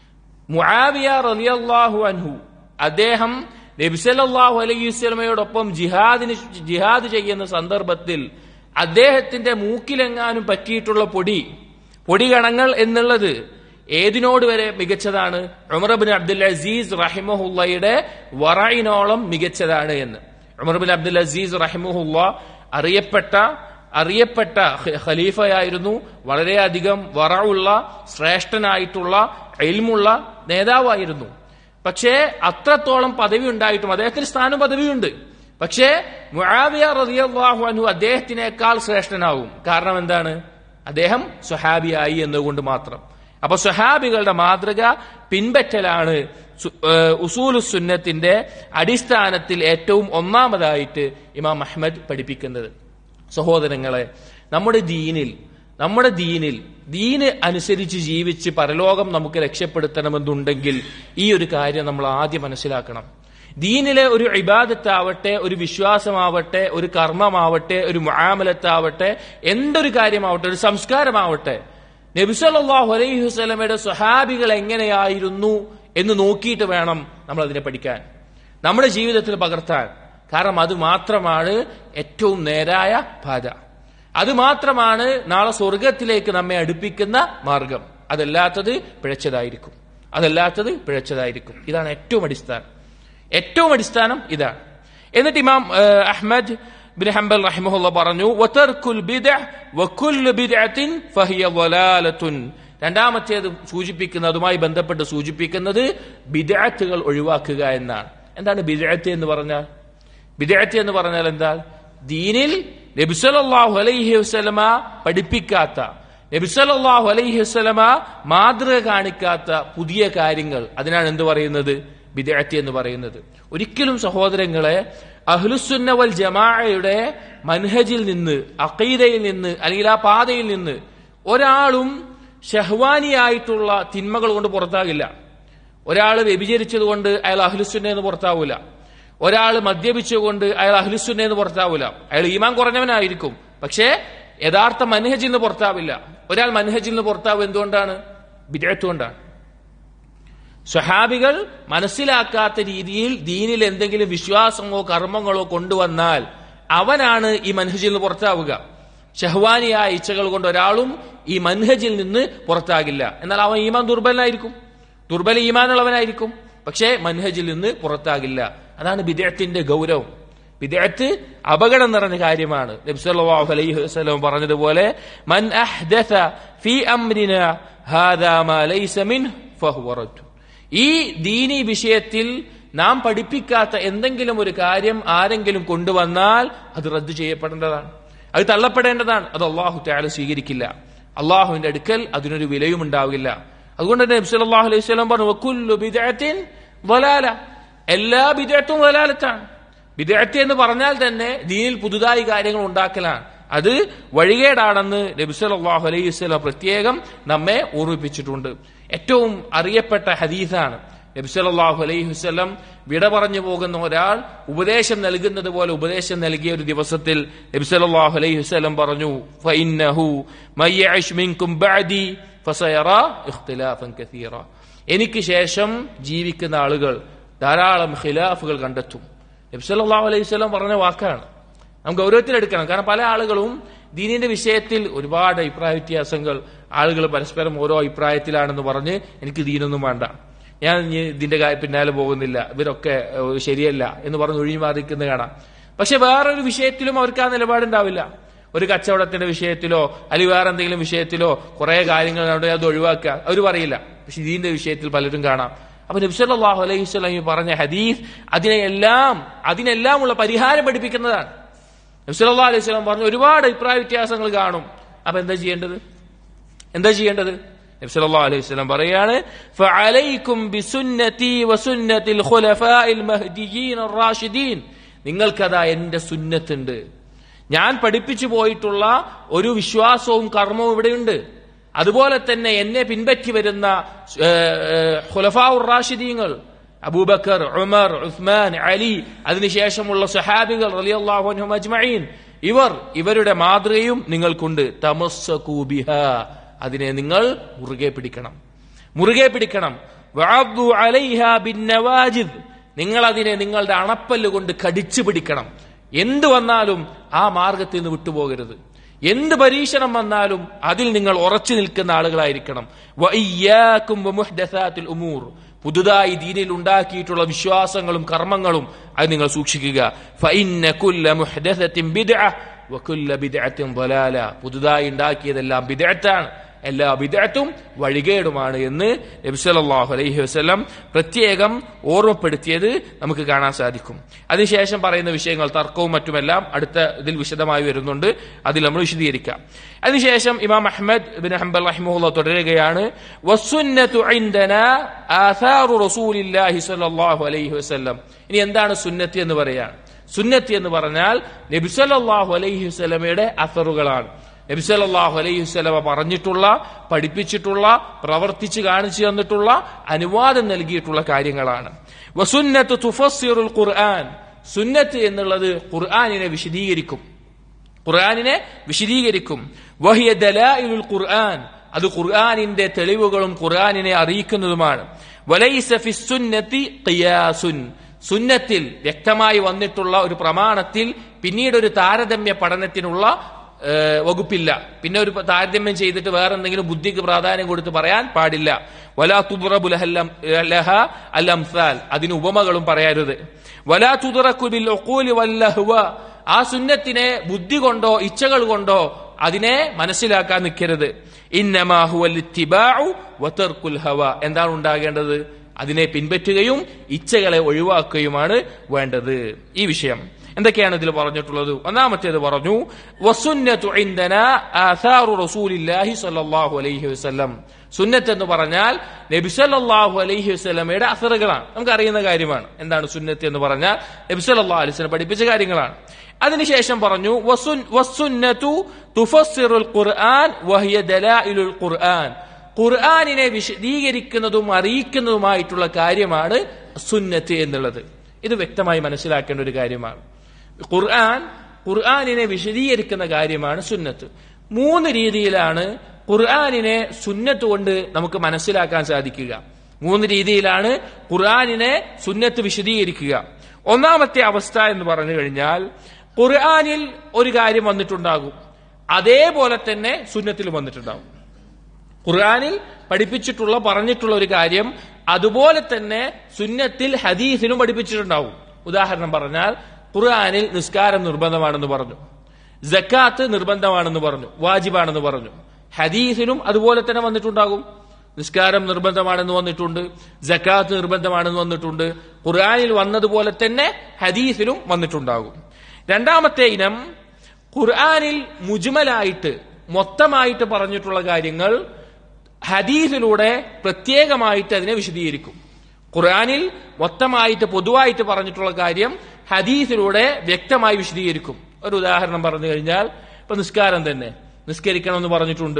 മുആവിയ റളിയല്ലാഹു അൻഹു അദ്ദേഹം നബി സല്ലല്ലാഹു അലൈഹി വസല്ലമയോടൊപ്പം ജിഹാദിന് ജിഹാദ് ചെയ്യുന്ന സന്ദർഭത്തിൽ അദ്ദേഹത്തിന്റെ മൂക്കിലെങ്ങാനും പറ്റിയിട്ടുള്ള പൊടി പൊടികണങ്ങൾ എന്നുള്ളത് ഏതിനോട് വരെ മികച്ചതാണ് ഉമർ ബിൻ അബ്ദുൽ അസീസ് റഹിമഹുല്ലയുടെ വറയിനോളം മികച്ചതാണ് എന്ന് ഉമർ ബിൻ അബ്ദുൽ അസീസ് റഹിമഹുല്ല അറിയപ്പെട്ട അറിയപ്പെട്ട ഖ- ഖലീഫയായിരുന്നു വളരെയധികം വറവുള്ള ശ്രേഷ്ഠനായിട്ടുള്ള എൽമുള്ള നേതാവായിരുന്നു പക്ഷേ അത്രത്തോളം പദവി ഉണ്ടായിട്ടും അദ്ദേഹത്തിന് സ്ഥാനം പദവിയുണ്ട് പക്ഷേ മുആവിയ റളിയല്ലാഹു അൻഹു അദ്ദേഹത്തിനേക്കാൾ ശ്രേഷ്ഠനാവും കാരണം എന്താണ് അദ്ദേഹം സ്വഹാബിയായി എന്നുകൊണ്ട് മാത്രം അപ്പൊ സ്വഹാബികളുടെ മാതൃക പിൻപറ്റലാണ് സു- ഏഹ് ഉസൂലു സുന്നത്തിന്റെ അടിസ്ഥാനത്തിൽ ഏറ്റവും ഒന്നാമതായിട്ട് ഇമാം അഹ്മദ് പഠിപ്പിക്കുന്നത് സഹോദരങ്ങളെ നമ്മുടെ ദീനിൽ നമ്മുടെ ദീനിൽ ദീന് അനുസരിച്ച് ജീവിച്ച് പരലോകം നമുക്ക് രക്ഷപ്പെടുത്തണമെന്നുണ്ടെങ്കിൽ ഈ ഒരു കാര്യം നമ്മൾ ആദ്യം മനസ്സിലാക്കണം ദീനിലെ ഒരു ഇബാദത്താവട്ടെ ഒരു വിശ്വാസമാവട്ടെ ഒരു കർമ്മമാവട്ടെ ഒരു മുആമലത്താവട്ടെ എന്തൊരു കാര്യമാവട്ടെ ഒരു സംസ്കാരമാവട്ടെ നബിസല്ലാഹു അലൈഹി വസ്ലമയുടെ സ്വഹാബികൾ എങ്ങനെയായിരുന്നു എന്ന് നോക്കിയിട്ട് വേണം നമ്മൾ അതിനെ പഠിക്കാൻ നമ്മുടെ ജീവിതത്തിൽ പകർത്താൻ കാരണം അത് മാത്രമാണ് ഏറ്റവും നേരായ പാത അത് മാത്രമാണ് നാളെ സ്വർഗത്തിലേക്ക് നമ്മെ അടുപ്പിക്കുന്ന മാർഗം അതല്ലാത്തത് പിഴച്ചതായിരിക്കും അതല്ലാത്തത് പിഴച്ചതായിരിക്കും ഇതാണ് ഏറ്റവും അടിസ്ഥാനം ഏറ്റവും അടിസ്ഥാനം ഇതാണ് എന്നിട്ട് ഇമാം ഏഹ്, അഹ്മദ് ബിൻ ഹംബൽ റഹിമഹുല്ല പറഞ്ഞു വതർക്കുൽ ബിദ്അ വകുല്ലു ബിദ്അത്തിൻ ഫഹിയ ളലാലത്തുൻ രണ്ടാമത്തേത് സൂചിപ്പിക്കുന്നത് അതുമായി ബന്ധപ്പെട്ട് സൂചിപ്പിക്കുന്നത് ബിദ്അത്തുകൾ ഒഴിവാക്കുക എന്നാണ് എന്താണ് ബിദ്അത്ത് എന്ന് പറഞ്ഞാൽ ബിദ്അത്ത് എന്ന് പറഞ്ഞാൽ എന്താ ദീനിൽ നബിസലല്ലാഹു അലൈഹി വസല്ലമ പഠിപ്പിക്കാത്ത നബിസലല്ലാഹു അലൈഹി വസല്ലമ മാതൃക കാണിക്കാത്ത പുതിയ കാര്യങ്ങൾ അതിനാണ് എന്ത് പറയുന്നത് ബിദ്അത്ത് എന്ന് പറയുന്നത് ഒരിക്കലും സഹോദരങ്ങളെ അഹ്ലുസുന്ന വൽ ജമാഅയുടെ മൻഹജിൽ നിന്ന് അഖീദയിൽ നിന്ന് അല്ലെങ്കിൽ ആ പാതയിൽ നിന്ന് ഒരാളും ഷഹ്വാനിയായിട്ടുള്ള തിന്മകൾ കൊണ്ട് പുറത്താകില്ല ഒരാൾ വ്യഭിചരിച്ചത് കൊണ്ട് അയാൾ അഹ്ലുസുന്ന എന്ന് പുറത്താവൂല ഒരാൾ മദ്യപിച്ചുകൊണ്ട് അയാൾ അഹ്ലുസുന്ന എന്ന് പുറത്താവൂല അയാൾ ഈമാൻ കുറഞ്ഞവനായിരിക്കും പക്ഷേ യഥാർത്ഥ മനഹജിൽ നിന്ന് പുറത്താവില്ല ഒരാൾ മനഹജിൽ നിന്ന് പുറത്താവും എന്തുകൊണ്ടാണ് ബിദ്അത്ത് കൊണ്ടാണ് സ്വഹാബികൾ മനസ്സിലാക്കാത്ത രീതിയിൽ ദീനിൽ എന്തെങ്കിലും വിശ്വാസമോ കർമ്മങ്ങളോ കൊണ്ടുവന്നാൽ അവനാണ് ഈ മൻഹജിൽ നിന്ന് പുറത്താവുക ഷഹ്വാനിയായ ഇച്ഛകൾ കൊണ്ട് ഒരാളും ഈ മൻഹജിൽ നിന്ന് പുറത്താകില്ല എന്നാൽ അവൻ ഈമാൻ ദുർബലനായിരിക്കും ദുർബല ഈമാനുള്ളവനായിരിക്കും പക്ഷേ മൻഹജിൽ നിന്ന് പുറത്താകില്ല അതാണ് ബിദഅത്തിന്റെ ഗൗരവം ബിദഅത്ത് അപകടം നിറഞ്ഞ കാര്യമാണ് നബി സല്ലല്ലാഹു അലൈഹി വസല്ലം പറഞ്ഞതുപോലെ മൻ അഹ്ദസ ഫീ അംരിനാ ഹാദാ മാ ലൈസ മിൻഹു ഫഹുവ റദ്ദ് ഈ ദീനി വിഷയത്തിൽ നാം പഠിപ്പിക്കാത്ത എന്തെങ്കിലും ഒരു കാര്യം ആരെങ്കിലും കൊണ്ടുവന്നാൽ അത് റദ്ദു ചെയ്യപ്പെടേണ്ടതാണ് അത് തള്ളപ്പെടേണ്ടതാണ് അത് അള്ളാഹു തയാല സ്വീകരിക്കില്ല അള്ളാഹുവിന്റെ അടുക്കൽ അതിനൊരു വിലയും ഉണ്ടാവില്ല അതുകൊണ്ട് തന്നെ നബി സല്ലല്ലാഹു അലൈഹി വസല്ലം പറഞ്ഞു വകുല്ലു ബിദ്അത്തിൻ വലാല എല്ലാ ബിദ്അത്തും വലാലത്താണ് ബിദ്അത്ത് എന്ന് പറഞ്ഞാൽ തന്നെ ദീനിൽ പുതുതായി കാര്യങ്ങൾ ഉണ്ടാക്കലാണ് അത് വഴികേടാണെന്ന് നബി സല്ലല്ലാഹു അലൈഹി വസല്ലം പ്രത്യേകം നമ്മെ ഓർമ്മിപ്പിച്ചിട്ടുണ്ട് ഏറ്റവും അറിയപ്പെട്ട ഹദീസാണ് നബിസലാഹു അലൈഹി വസ്ലം വിട പറഞ്ഞു പോകുന്ന ഒരാൾ ഉപദേശം നൽകുന്നത് പോലെ ഉപദേശം നൽകിയ ഒരു ദിവസത്തിൽ നബിസലാഹു അലൈഹി വസ്ലം പറഞ്ഞു ഫൈന്നഹു മയ്യഅശ് മിൻകും ബഅദി ഫസയറ ഇഖ്തിലാഫൻ കസീറ എനിക്ക് ശേഷം ജീവിക്കുന്ന ആളുകൾ ധാരാളം ഖിലാഫുകൾ കണ്ടെത്തും നബിസല്ലാഹു അലൈഹി വസ്ലം പറഞ്ഞ വാക്കാണ് നാം ഗൗരവത്തിലെടുക്കണം കാരണം പല ആളുകളും ദീനിന്റെ വിഷയത്തിൽ ഒരുപാട് അഭിപ്രായ വ്യത്യാസങ്ങൾ ആളുകൾ പരസ്പരം ഓരോ അഭിപ്രായത്തിലാണെന്ന് പറഞ്ഞ് എനിക്ക് ദീനൊന്നും വേണ്ട ഞാൻ ഇനി ഇതിന്റെ കാ- പിന്നാലെ പോകുന്നില്ല ഇവരൊക്കെ ഏഹ്, ശരിയല്ല എന്ന് പറഞ്ഞ് ഒഴിഞ്ഞു മാറിക്കുന്ന കാണാം പക്ഷെ വേറൊരു വിഷയത്തിലും അവർക്ക് ആ നിലപാടുണ്ടാവില്ല ഒരു കച്ചവടത്തിന്റെ വിഷയത്തിലോ അല്ലെങ്കിൽ വേറെ എന്തെങ്കിലും വിഷയത്തിലോ കുറെ കാര്യങ്ങൾ അവിടെ അത് ഒഴിവാക്കുക അവർ പറയില്ല പക്ഷെ ഇതിന്റെ വിഷയത്തിൽ പലരും കാണാം അപ്പൊ നബ്സല്ലാഹു അലൈഹി സ്വലമി പറഞ്ഞ ഹദീസ് അതിനെല്ലാം അതിനെല്ലാമുള്ള പരിഹാരം പഠിപ്പിക്കുന്നതാണ് നബ്സല്ലാ അലൈഹി സ്വലം പറഞ്ഞു ഒരുപാട് അഭിപ്രായ വ്യത്യാസങ്ങൾ കാണും അപ്പൊ എന്താ ചെയ്യേണ്ടത് എന്താ ചെയ്യേണ്ടത് നബി സല്ലല്ലാഹു അലൈഹി വസല്ലം പറയാണ് ഫഅലൈക്കും ബിസുന്നതി വസുന്നതിൽ ഖുലഫാഇൽ മഹ്ദിയീൻ റാഷിദീൻ നിങ്ങൾക്കതാ എന്റെ സുന്നത്തുണ്ട് ഞാൻ പഠിപ്പിച്ചു പോയിട്ടുള്ള ഒരു വിശ്വാസവും കർമ്മവും ഇവിടെയുണ്ട് അതുപോലെ തന്നെ എന്നെ പിൻപറ്റി വരുന്ന ഖുലഫാഉർ റാഷിദീങ്ങൾ അബൂബക്കർ ഉമർ ഉസ്മാൻ അലി അതിനുശേഷമുള്ള സഹാബികൾ റളിയല്ലാഹു അൻഹും അജ്മഈൻ ഇവർ ഇവരുടെ മാതൃകയും നിങ്ങൾക്കുണ്ട് തമസ്സകൂ ബിഹാ അതിനെ നിങ്ങൾ മുറുകെ പിടിക്കണം മുറുകെ പിടിക്കണം വഅദ്ദു അലൈഹാ ബിന്നവാജിദ് നിങ്ങൾ അതിനെ നിങ്ങളുടെ അണപ്പല്ല് കൊണ്ട് കടിച്ചു പിടിക്കണം എന്ത് വന്നാലും ആ മാർഗത്തിൽ നിന്ന് വിട്ടുപോകരുത് എന്ത് പരീക്ഷണം വന്നാലും അതിൽ നിങ്ങൾ ഉറച്ചു നിൽക്കുന്ന ആളുകളായിരിക്കണം വഇയ്യാക്കും വമുഹ്ദസാത്തിൽ ഉമൂർ പുതുതായി ദീനിൽ ഉണ്ടാക്കിയിട്ടുള്ള വിശ്വാസങ്ങളും കർമ്മങ്ങളും അത് നിങ്ങൾ സൂക്ഷിക്കുക ഫഇന്ന കുല്ല മുഹ്ദസത്തിൻ ബിദ്അ വകുല്ല ബിദ്അത്തിൻ ളലാല പുതുതായി ഉണ്ടാക്കിയതെല്ലാം ബിദ്അത്താണ് എല്ലാ ബിദ്അത്തും വഴികേടുമാണ് എന്ന് നബി സല്ലല്ലാഹു അലൈഹി വസല്ലം പ്രത്യേകം ഓർമ്മപ്പെടുത്തിയത് നമുക്ക് കാണാൻ സാധിക്കും അതിനുശേഷം പറയുന്ന വിഷയങ്ങൾ തർക്കവും മറ്റുമെല്ലാം അടുത്ത ഇതിൽ വിശദമായി വരുന്നുണ്ട് അതിൽ നമ്മൾ വിശദീകരിക്കാം അതിനുശേഷം ഇമാം അഹ്മദ് ബിൻ ഹംബൽ റഹിമഹുള്ള തുടരുകയാണ് വസുന്നതു ഇൻദനാ ആഥാറു റസൂലില്ലാഹി സ്വല്ലല്ലാഹു അലൈഹി വസല്ലം ഇനി എന്താണ് സുന്നത്ത് എന്ന് പറയാൻ സുന്നത്ത് എന്ന് പറഞ്ഞാൽ നബി സല്ലല്ലാഹു അലൈഹി വസല്ലമയുടെ അസറുകളാണ് നബി സല്ലല്ലാഹു അലൈഹി വസല്ലമ പറഞ്ഞിട്ടുള്ള പഠിപ്പിച്ചിട്ടുള്ള പ്രവർത്തിച്ച് കാണിച്ചു തന്നിട്ടുള്ള അനുവാദം നൽകിയിട്ടുള്ള കാര്യങ്ങളാണ് വസുന്നത്ത് തുഫസ്സിറുൽ ഖുർആൻ സുന്നത്ത് എന്നുള്ളത് ഖുർആനിനെ വിശദീകരിക്കും ഖുർആനിനെ വിശദീകരിക്കും വഹിയ ദലായിലുൽ ഖുർആൻ അത് ഖുർആനിന്റെ തെളിവുകളും ഖുർആനിനെ അറിയിക്കുന്നതുമാണ് വലൈസ ഫിസ്സുന്നത്തി ഖിയാസുൻ സുന്നത്തിൽ വ്യക്തമായി വന്നിട്ടുള്ള ഒരു പ്രമാണത്തിൽ പിന്നീട് ഒരു താരതമ്യ പഠനത്തിനുള്ള ഏഹ്, വകുപ്പില്ല പിന്നെ ഒരു താരതമ്യം ചെയ്തിട്ട് വേറെ എന്തെങ്കിലും ബുദ്ധിക്ക് പ്രാധാന്യം കൊടുത്ത് പറയാൻ പാടില്ല വലാ തുദ്റബു ലഹല്ലം- ലഹ അൽ അംസാൽ അതിന് ഉപമകളും പറയരുത് വലാ തുദ്റക്കു ബിൽ ഉഖൂലി വല്ലഹ്വ ആ സുന്നത്തിനെ ബുദ്ധി കൊണ്ടോ ഇച്ഛകൾ കൊണ്ടോ അതിനെ മനസ്സിലാക്കാൻ നിൽക്കരുത് ഇന്നമാഹുൽ ഹവ എന്താണ് ഉണ്ടാകേണ്ടത് അതിനെ പിൻപറ്റുകയും ഇച്ഛകളെ ഒഴിവാക്കുകയുമാണ് വേണ്ടത് ഈ വിഷയം എന്തൊക്കെയാണ് ഇതിൽ പറഞ്ഞിട്ടുള്ളത് ഒന്നാമത്തേത് പറഞ്ഞു വസുന്നത്തു ഇൻദനാ ആഥാറു റസൂലില്ലാഹി സ്വല്ലല്ലാഹു അലൈഹി വസല്ലം സുന്നത്ത് എന്ന് പറഞ്ഞാൽ നബി സല്ലല്ലാഹു അലൈഹി വസല്ലമയുടെ അസറുകളാണ് നമുക്ക് അറിയുന്ന കാര്യമാണ് എന്താണ് സുന്നത്ത് എന്ന് പറഞ്ഞാൽ നബി സല്ലല്ലാഹു അലൈഹി വസല്ലം പഠിപ്പിച്ച കാര്യങ്ങളാണ് അതിനുശേഷം പറഞ്ഞു വസുൻ വസുന്നത്തു തുഫസ്സിറുൽ ഖുർആൻ വഹിയ ദലായിലുൽ ഖുർആൻ ഖുർആനിനെ വിശദീകരിക്കുന്നതും അറിയിക്കുന്നതുമായിട്ടുള്ള കാര്യമാണ് സുന്നത്ത് എന്നുള്ളത് ഇത് വ്യക്തമായി മനസ്സിലാക്കേണ്ട ഒരു കാര്യമാണ് ഖുർആൻ ഖുർആനിനെ വിശദീകരിക്കുന്ന കാര്യമാണ് സുന്നത്ത് മൂന്ന് രീതിയിലാണ് ഖുർആനിനെ സുന്നത്ത് കൊണ്ട് നമുക്ക് മനസ്സിലാക്കാൻ സാധിക്കുക മൂന്ന് രീതിയിലാണ് ഖുർആനിനെ സുന്നത്ത് വിശദീകരിക്കുക ഒന്നാമത്തെ അവസ്ഥ എന്ന് പറഞ്ഞു കഴിഞ്ഞാൽ ഖുർആനിൽ ഒരു കാര്യം വന്നിട്ടുണ്ടാകും അതേപോലെ തന്നെ സുന്നത്തിൽ വന്നിട്ടുണ്ടാകും ഖുർആനിൽ പഠിപ്പിച്ചിട്ടുള്ള പറഞ്ഞിട്ടുള്ള ഒരു കാര്യം അതുപോലെ തന്നെ സുന്നത്തിൽ ഹദീസിലും പഠിപ്പിച്ചിട്ടുണ്ടാവും ഉദാഹരണം പറഞ്ഞാൽ ഖുർആനിൽ നിസ്കാരം നിർബന്ധമാണെന്ന് പറഞ്ഞു ജക്കാത്ത് നിർബന്ധമാണെന്ന് പറഞ്ഞു വാജിബാണെന്ന് പറഞ്ഞു ഹദീസിലും അതുപോലെ തന്നെ വന്നിട്ടുണ്ടാകും നിസ്കാരം നിർബന്ധമാണെന്ന് വന്നിട്ടുണ്ട് ജക്കാത്ത് നിർബന്ധമാണെന്ന് വന്നിട്ടുണ്ട് ഖുർആനിൽ വന്നതുപോലെ തന്നെ ഹദീസിലും വന്നിട്ടുണ്ടാകും രണ്ടാമത്തെ ഇനം ഖുർആനിൽ മുജ്മലായിട്ട് മൊത്തമായിട്ട് പറഞ്ഞിട്ടുള്ള കാര്യങ്ങൾ ഹദീസിലൂടെ പ്രത്യേകമായിട്ട് അതിനെ വിശദീകരിക്കും ഖുർആനിൽ മൊത്തമായിട്ട് പൊതുവായിട്ട് പറഞ്ഞിട്ടുള്ള കാര്യം ഹദീസിലൂടെ വ്യക്തമായി വിശദീകരിക്കും ഒരു ഉദാഹരണം പറഞ്ഞു കഴിഞ്ഞാൽ ഇപ്പൊ നിസ്കാരം തന്നെ നിസ്കരിക്കണമെന്ന് പറഞ്ഞിട്ടുണ്ട്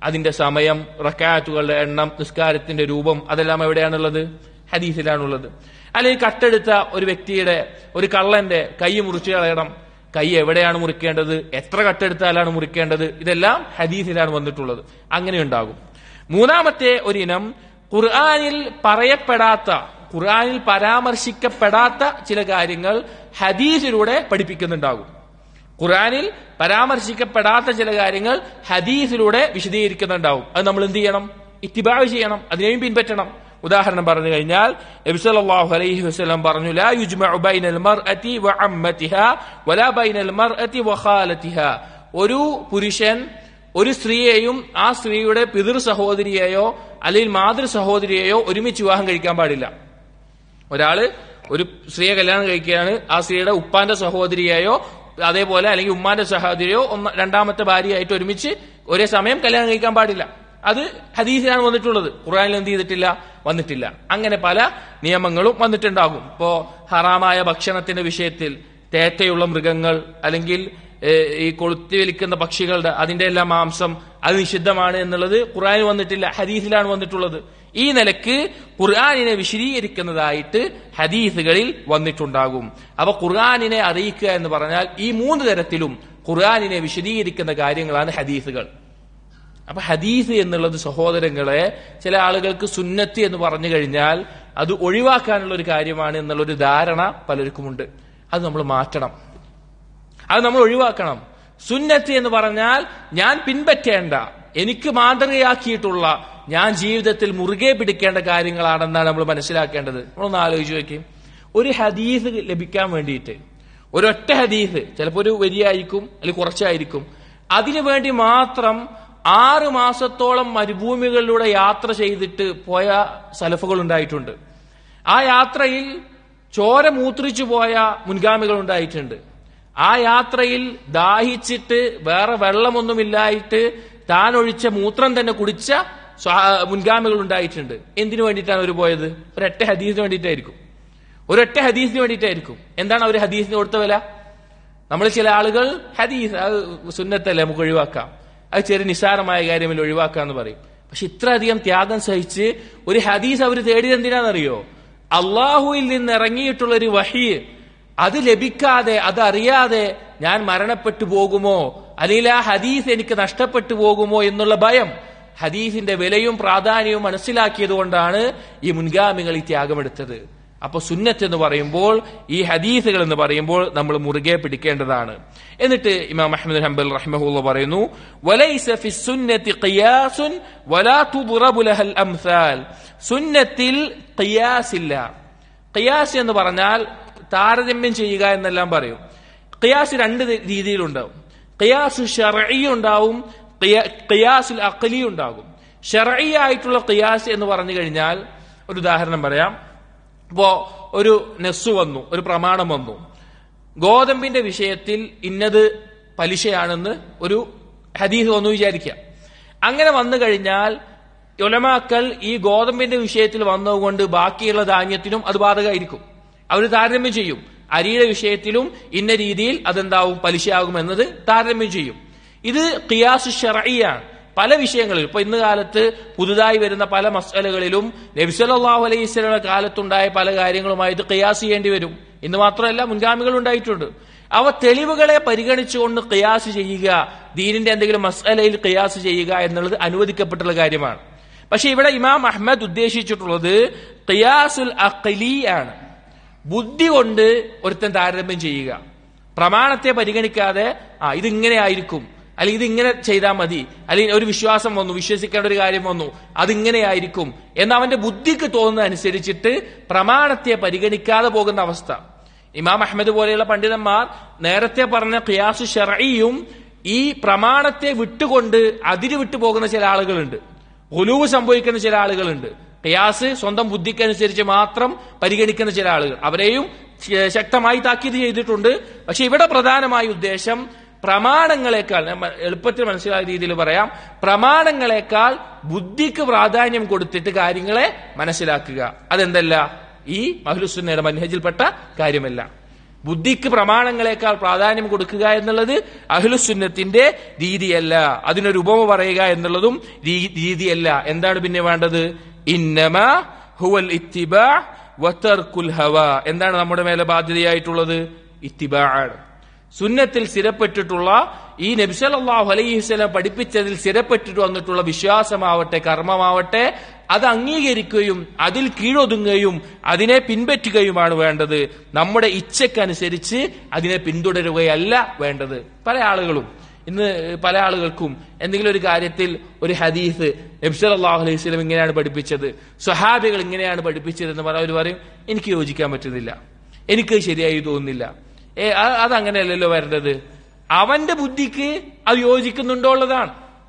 അതിന്റെ സമയം റക്കാറ്റുകളുടെ എണ്ണം നിസ്കാരത്തിന്റെ രൂപം അതെല്ലാം എവിടെയാണുള്ളത് ഹദീസിലാണുള്ളത് അല്ലെങ്കിൽ കട്ടെടുത്ത ഒരു വ്യക്തിയുടെ ഒരു കള്ളന്റെ കൈ മുറിച്ചു കളയണം കൈ എവിടെയാണ് മുറിക്കേണ്ടത് എത്ര കട്ടെടുത്താലാണ് മുറിക്കേണ്ടത് ഇതെല്ലാം ഹദീസിലാണ് വന്നിട്ടുള്ളത് അങ്ങനെ ഉണ്ടാകും മൂന്നാമത്തെ ഒരു ഇനം ഖുർആാനിൽ പറയപ്പെടാത്ത ഖുർആാനിൽ പരാമർശിക്കപ്പെടാത്ത ചില കാര്യങ്ങൾ ഹദീസിലൂടെ പഠിപ്പിക്കുന്നുണ്ടാകും ഖുർആാനിൽ പരാമർശിക്കപ്പെടാത്ത ചില കാര്യങ്ങൾ ഹദീസിലൂടെ വിശദീകരിക്കുന്നുണ്ടാവും അത് നമ്മൾ എന്ത് ചെയ്യണം ഇത്തിബാവ് ചെയ്യണം അതിനെയും പിൻപറ്റണം ഉദാഹരണം പറഞ്ഞു കഴിഞ്ഞാൽ നബി സല്ലല്ലാഹു അലൈഹി വസല്ലം പറഞ്ഞു ലാ യുജ്മഉ ബൈനൽ മർഅതി വഅമ്മതിഹാ വലാ ബൈനൽ മർഅതി വഖാലതിഹാ ഒരു പുരുഷൻ ഒരു സ്ത്രീയെയും ആ സ്ത്രീയുടെ പിതൃ സഹോദരിയെയോ അല്ലെങ്കിൽ മാതൃ സഹോദരിയെയോ ഒരുമിച്ച് വിവാഹം കഴിക്കാൻ പാടില്ല ഒരാള് ഒരു സ്ത്രീയെ കല്യാണം കഴിക്കുകയാണ് ആ സ്ത്രീയുടെ ഉപ്പാന്റെ സഹോദരിയെയോ അതേപോലെ അല്ലെങ്കിൽ ഉമ്മാന്റെ സഹോദരിയോ ഒന്ന് രണ്ടാമത്തെ ഭാര്യയായിട്ട് ഒരുമിച്ച് ഒരേ സമയം കല്യാണം കഴിക്കാൻ പാടില്ല അത് ഹദീസിലാണ് വന്നിട്ടുള്ളത് ഖുറാനിൽ എന്ത് ചെയ്തിട്ടില്ല വന്നിട്ടില്ല അങ്ങനെ പല നിയമങ്ങളും വന്നിട്ടുണ്ടാകും ഇപ്പോ ഹറാമായ ഭക്ഷണത്തിന്റെ വിഷയത്തിൽ തേറ്റയുള്ള മൃഗങ്ങൾ അല്ലെങ്കിൽ ഏഹ്, ഈ കൊളുത്തി വലിക്കുന്ന പക്ഷികളുടെ അതിന്റെ എല്ലാം മാംസം അത് നിഷിദ്ധമാണ് എന്നുള്ളത് ഖുറാനിൽ വന്നിട്ടില്ല ഹദീസിലാണ് വന്നിട്ടുള്ളത് ഈ നിലക്ക് ഖുർആാനിനെ വിശദീകരിക്കുന്നതായിട്ട് ഹദീസുകളിൽ വന്നിട്ടുണ്ടാകും അപ്പൊ ഖുർആാനിനെ അറിയിക്കുക എന്ന് പറഞ്ഞാൽ ഈ മൂന്ന് തരത്തിലും ഖുർആാനിനെ വിശദീകരിക്കുന്ന കാര്യങ്ങളാണ് ഹദീസുകൾ അപ്പൊ ഹദീസ് എന്നുള്ളത് സഹോദരങ്ങളെ ചില ആളുകൾക്ക് സുന്നത്തി എന്ന് പറഞ്ഞു കഴിഞ്ഞാൽ അത് ഒഴിവാക്കാനുള്ള ഒരു കാര്യമാണ് എന്നുള്ളൊരു ധാരണ പലർക്കുമുണ്ട് അത് നമ്മൾ മാറ്റണം അത് നമ്മൾ ഒഴിവാക്കണം സുന്നത്ത് എന്ന് പറഞ്ഞാൽ ഞാൻ പിൻപറ്റേണ്ട എനിക്ക് മാതൃകയാക്കിയിട്ടുള്ള ഞാൻ ജീവിതത്തിൽ മുറുകെ പിടിക്കേണ്ട കാര്യങ്ങളാണെന്നാണ് നമ്മൾ മനസ്സിലാക്കേണ്ടത് നമ്മളൊന്ന് ആലോചിച്ച് നോക്കി ഒരു ഹദീസ് ലഭിക്കാൻ വേണ്ടിയിട്ട് ഒരൊറ്റ ഹദീസ് ചിലപ്പോൾ ഒരു വരിയായിരിക്കും അല്ലെങ്കിൽ കുറച്ചായിരിക്കും അതിനു വേണ്ടി മാത്രം ആറ് മാസത്തോളം മരുഭൂമികളിലൂടെ യാത്ര ചെയ്തിട്ട് പോയ സലഫുകൾ ഉണ്ടായിട്ടുണ്ട് ആ യാത്രയിൽ ചോര മൂത്രിച്ചു പോയ മുൻഗാമികൾ ഉണ്ടായിട്ടുണ്ട് ആ യാത്രയിൽ ദാഹിച്ചിട്ട് വേറെ വെള്ളമൊന്നുമില്ലായിട്ട് താൻ ഒഴിച്ച മൂത്രം തന്നെ കുടിച്ച സ്വഹാ- മുൻഗാമികൾ ഉണ്ടായിട്ടുണ്ട് എന്തിനു വേണ്ടിയിട്ടാണ് അവർ പോയത് ഒരൊറ്റ ഹദീസിന് വേണ്ടിയിട്ടായിരിക്കും ഒരൊറ്റ ഹദീസിന് വേണ്ടിയിട്ടായിരിക്കും എന്താണ് അവർ ഹദീസിന് കൊടുത്ത വില നമ്മൾ ചില ആളുകൾ ഹദീസ് അത് സുന്നത്തല്ലേ നമുക്ക് ഒഴിവാക്കാം അത് ചെറിയ നിസ്സാരമായ കാര്യമില്ല ഒഴിവാക്കാന്ന് പറയും പക്ഷെ ഇത്ര അധികം ത്യാഗം സഹിച്ച് ഒരു ഹദീസ് അവർ തേടിയത് എന്തിനാണെന്നറിയോ അള്ളാഹുവിൽ നിന്ന് ഇറങ്ങിയിട്ടുള്ള ഒരു വഹി അത് ലഭിക്കാതെ അത് അറിയാതെ ഞാൻ മരണപ്പെട്ടു പോകുമോ അല്ലെങ്കിൽ ആ ഹദീസ് എനിക്ക് നഷ്ടപ്പെട്ടു പോകുമോ എന്നുള്ള ഭയം ഹദീസിന്റെ വിലയും പ്രാധാന്യവും മനസ്സിലാക്കിയത് കൊണ്ടാണ് ഈ മുൻഗാമികൾ ഈ ത്യാഗമെടുത്തത് അപ്പൊ സുന്നത്ത് എന്ന് പറയുമ്പോൾ ഈ ഹദീസുകൾ എന്ന് പറയുമ്പോൾ നമ്മൾ മുറുകെ പിടിക്കേണ്ടതാണ് എന്നിട്ട് ഇമാം അഹമ്മദ് ഹംബൽ റഹ്മഹുല്ല പറയുന്നു വലൈസ ഫി സുന്നത്തി ഖിയാസുൻ വലാ തുദ്റബു ലഹൽ അംസാൽ സുന്നത്തിൽ ഖിയാസ് ഇല്ല ഖിയാസ് എന്ന് പറഞ്ഞാൽ താരതമ്യം ചെയ്യുക എന്നെല്ലാം പറയും ഖിയാസ് രണ്ട് രീതിയിലുണ്ടാവും ഖിയാസ് ഷർഈ ഉണ്ടാവും ഖിയ- ഖിയാസുൽ അഖലി ഉണ്ടാകും ഷർഈ ആയിട്ടുള്ള ഖിയാസ് എന്ന് പറഞ്ഞു കഴിഞ്ഞാൽ ഒരു ഉദാഹരണം പറയാം ഇപ്പോ ഒരു നെസ് വന്നു ഒരു പ്രമാണം വന്നു ഗോതമ്പിന്റെ വിഷയത്തിൽ ഇന്നത് പലിശയാണെന്ന് ഒരു ഹദീസ് വന്നു വിചാരിക്കുക അങ്ങനെ വന്നു കഴിഞ്ഞാൽ ഉലമാക്കൾ ഈ ഗോതമ്പിന്റെ വിഷയത്തിൽ വന്നതുകൊണ്ട് ബാക്കിയുള്ള ധാന്യത്തിനും അത് ബാധകമായിരിക്കും അവർ താരതമ്യം ചെയ്യും അരിയുടെ വിഷയത്തിലും ഇന്ന രീതിയിൽ അതെന്താവും പലിശയാകും എന്നത് താരതമ്യം ചെയ്യും ഇത് ഖിയാസു ഷറയാണ് പല വിഷയങ്ങളിലും ഇപ്പൊ ഇന്ന് കാലത്ത് പുതുതായി വരുന്ന പല മസലകളിലും നബിസലാഹു അലൈഹി സ്വലയുടെ കാലത്തുണ്ടായ പല കാര്യങ്ങളുമായി ഇത് ഖിയാസ് ചെയ്യേണ്ടി വരും ഇന്ന് മാത്രമല്ല മുൻഗാമികൾ ഉണ്ടായിട്ടുണ്ട് അവ തെളിവുകളെ പരിഗണിച്ചുകൊണ്ട് ഖിയാസ് ചെയ്യുക ദീനിന്റെ എന്തെങ്കിലും മസലയിൽ ഖിയാസ് ചെയ്യുക എന്നുള്ളത് അനുവദിക്കപ്പെട്ടുള്ള കാര്യമാണ് പക്ഷെ ഇവിടെ ഇമാം അഹമ്മദ് ഉദ്ദേശിച്ചിട്ടുള്ളത് ഖിയാസുൽ അഖലി ആണ് ബുദ്ധി കൊണ്ട് ഒരുത്തൻ താരതമ്യം ചെയ്യുക പ്രമാണത്തെ പരിഗണിക്കാതെ ആ ഇതിങ്ങനെ ആയിരിക്കും അല്ലെങ്കിൽ ഇതിങ്ങനെ ചെയ്താൽ മതി അല്ലെങ്കിൽ ഒരു വിശ്വാസം വന്നു വിശ്വസിക്കേണ്ട ഒരു കാര്യം വന്നു അതിങ്ങനെ ആയിരിക്കും എന്ന് അവന്റെ ബുദ്ധിക്ക് തോന്നുന്ന അനുസരിച്ചിട്ട് പ്രമാണത്തെ പരിഗണിക്കാതെ പോകുന്ന അവസ്ഥ ഇമാം അഹമ്മദ് പോലെയുള്ള പണ്ഡിതന്മാർ നേരത്തെ പറഞ്ഞ ഖിയാസു ഷറയും ഈ പ്രമാണത്തെ വിട്ടുകൊണ്ട് അതിര് വിട്ടു പോകുന്ന ചില ആളുകളുണ്ട് ഒലുവ് സംഭവിക്കുന്ന ചില ആളുകളുണ്ട് ഖിയാസ് സ്വന്തം ബുദ്ധിക്കനുസരിച്ച് മാത്രം പരിഗണിക്കുന്ന ചില ആളുകൾ അവരെയും ശ- ശക്തമായി താക്കീത് ചെയ്തിട്ടുണ്ട് പക്ഷെ ഇവിടെ പ്രധാനമായ ഉദ്ദേശം പ്രമാണങ്ങളെക്കാൾ ഞാൻ മ- എളുപ്പത്തിൽ മനസ്സിലായ രീതിയിൽ പറയാം പ്രമാണങ്ങളെക്കാൾ ബുദ്ധിക്ക് പ്രാധാന്യം കൊടുത്തിട്ട് കാര്യങ്ങളെ മനസ്സിലാക്കുക അതെന്തല്ല ഈ മഹ്ലുസുന്നയുടെ മൻഹജിൽപ്പെട്ട കാര്യമല്ല ബുദ്ധിക്ക് പ്രമാണങ്ങളെക്കാൾ പ്രാധാന്യം കൊടുക്കുക എന്നുള്ളത് അഹ്ലുസുന്നത്തിന്റെ രീതിയല്ല അതിനൊരു ഉപമ പറയുക എന്നുള്ളതും രീ- രീതിയല്ല എന്താണ് പിന്നെ വേണ്ടത് ഇന്നമ ഹുവൽ ഇത്തിബാ വതർക്കുൽ ഹവ എന്താണ് നമ്മുടെ മേലെ ബാധ്യതയായിട്ടുള്ളത് ഇത്തിബാ ആണ് സുന്നത്തിൽ സ്ഥിരപ്പെട്ടിട്ടുള്ള ഈ നബ്സലാഹു അലൈഹിസ്സലാം പഠിപ്പിച്ചതിൽ സ്ഥിരപ്പെട്ടിട്ട് വന്നിട്ടുള്ള വിശ്വാസമാവട്ടെ കർമ്മമാവട്ടെ അത് അംഗീകരിക്കുകയും അതിൽ കീഴൊതുങ്ങുകയും അതിനെ പിൻപറ്റുകയുമാണ് വേണ്ടത് നമ്മുടെ ഇച്ഛക്കനുസരിച്ച് അതിനെ പിന്തുടരുകയല്ല വേണ്ടത് പല ആളുകളും ഇന്ന് പല ആളുകൾക്കും എന്തെങ്കിലും ഒരു കാര്യത്തിൽ ഒരു ഹദീസ് നബ്സൽ അള്ളാഹു അലൈഹി സ്വലം ഇങ്ങനെയാണ് പഠിപ്പിച്ചത് സ്വഹാബികൾ ഇങ്ങനെയാണ് പഠിപ്പിച്ചത് എന്ന് പറഞ്ഞാൽ അവർ പറയും എനിക്ക് യോജിക്കാൻ പറ്റുന്നില്ല എനിക്ക് ശരിയായി തോന്നുന്നില്ല ഏ അ- അതങ്ങനെയല്ലല്ലോ വരേണ്ടത് അവന്റെ ബുദ്ധിക്ക് അത് യോജിക്കുന്നുണ്ടോ ഉള്ളതാണ്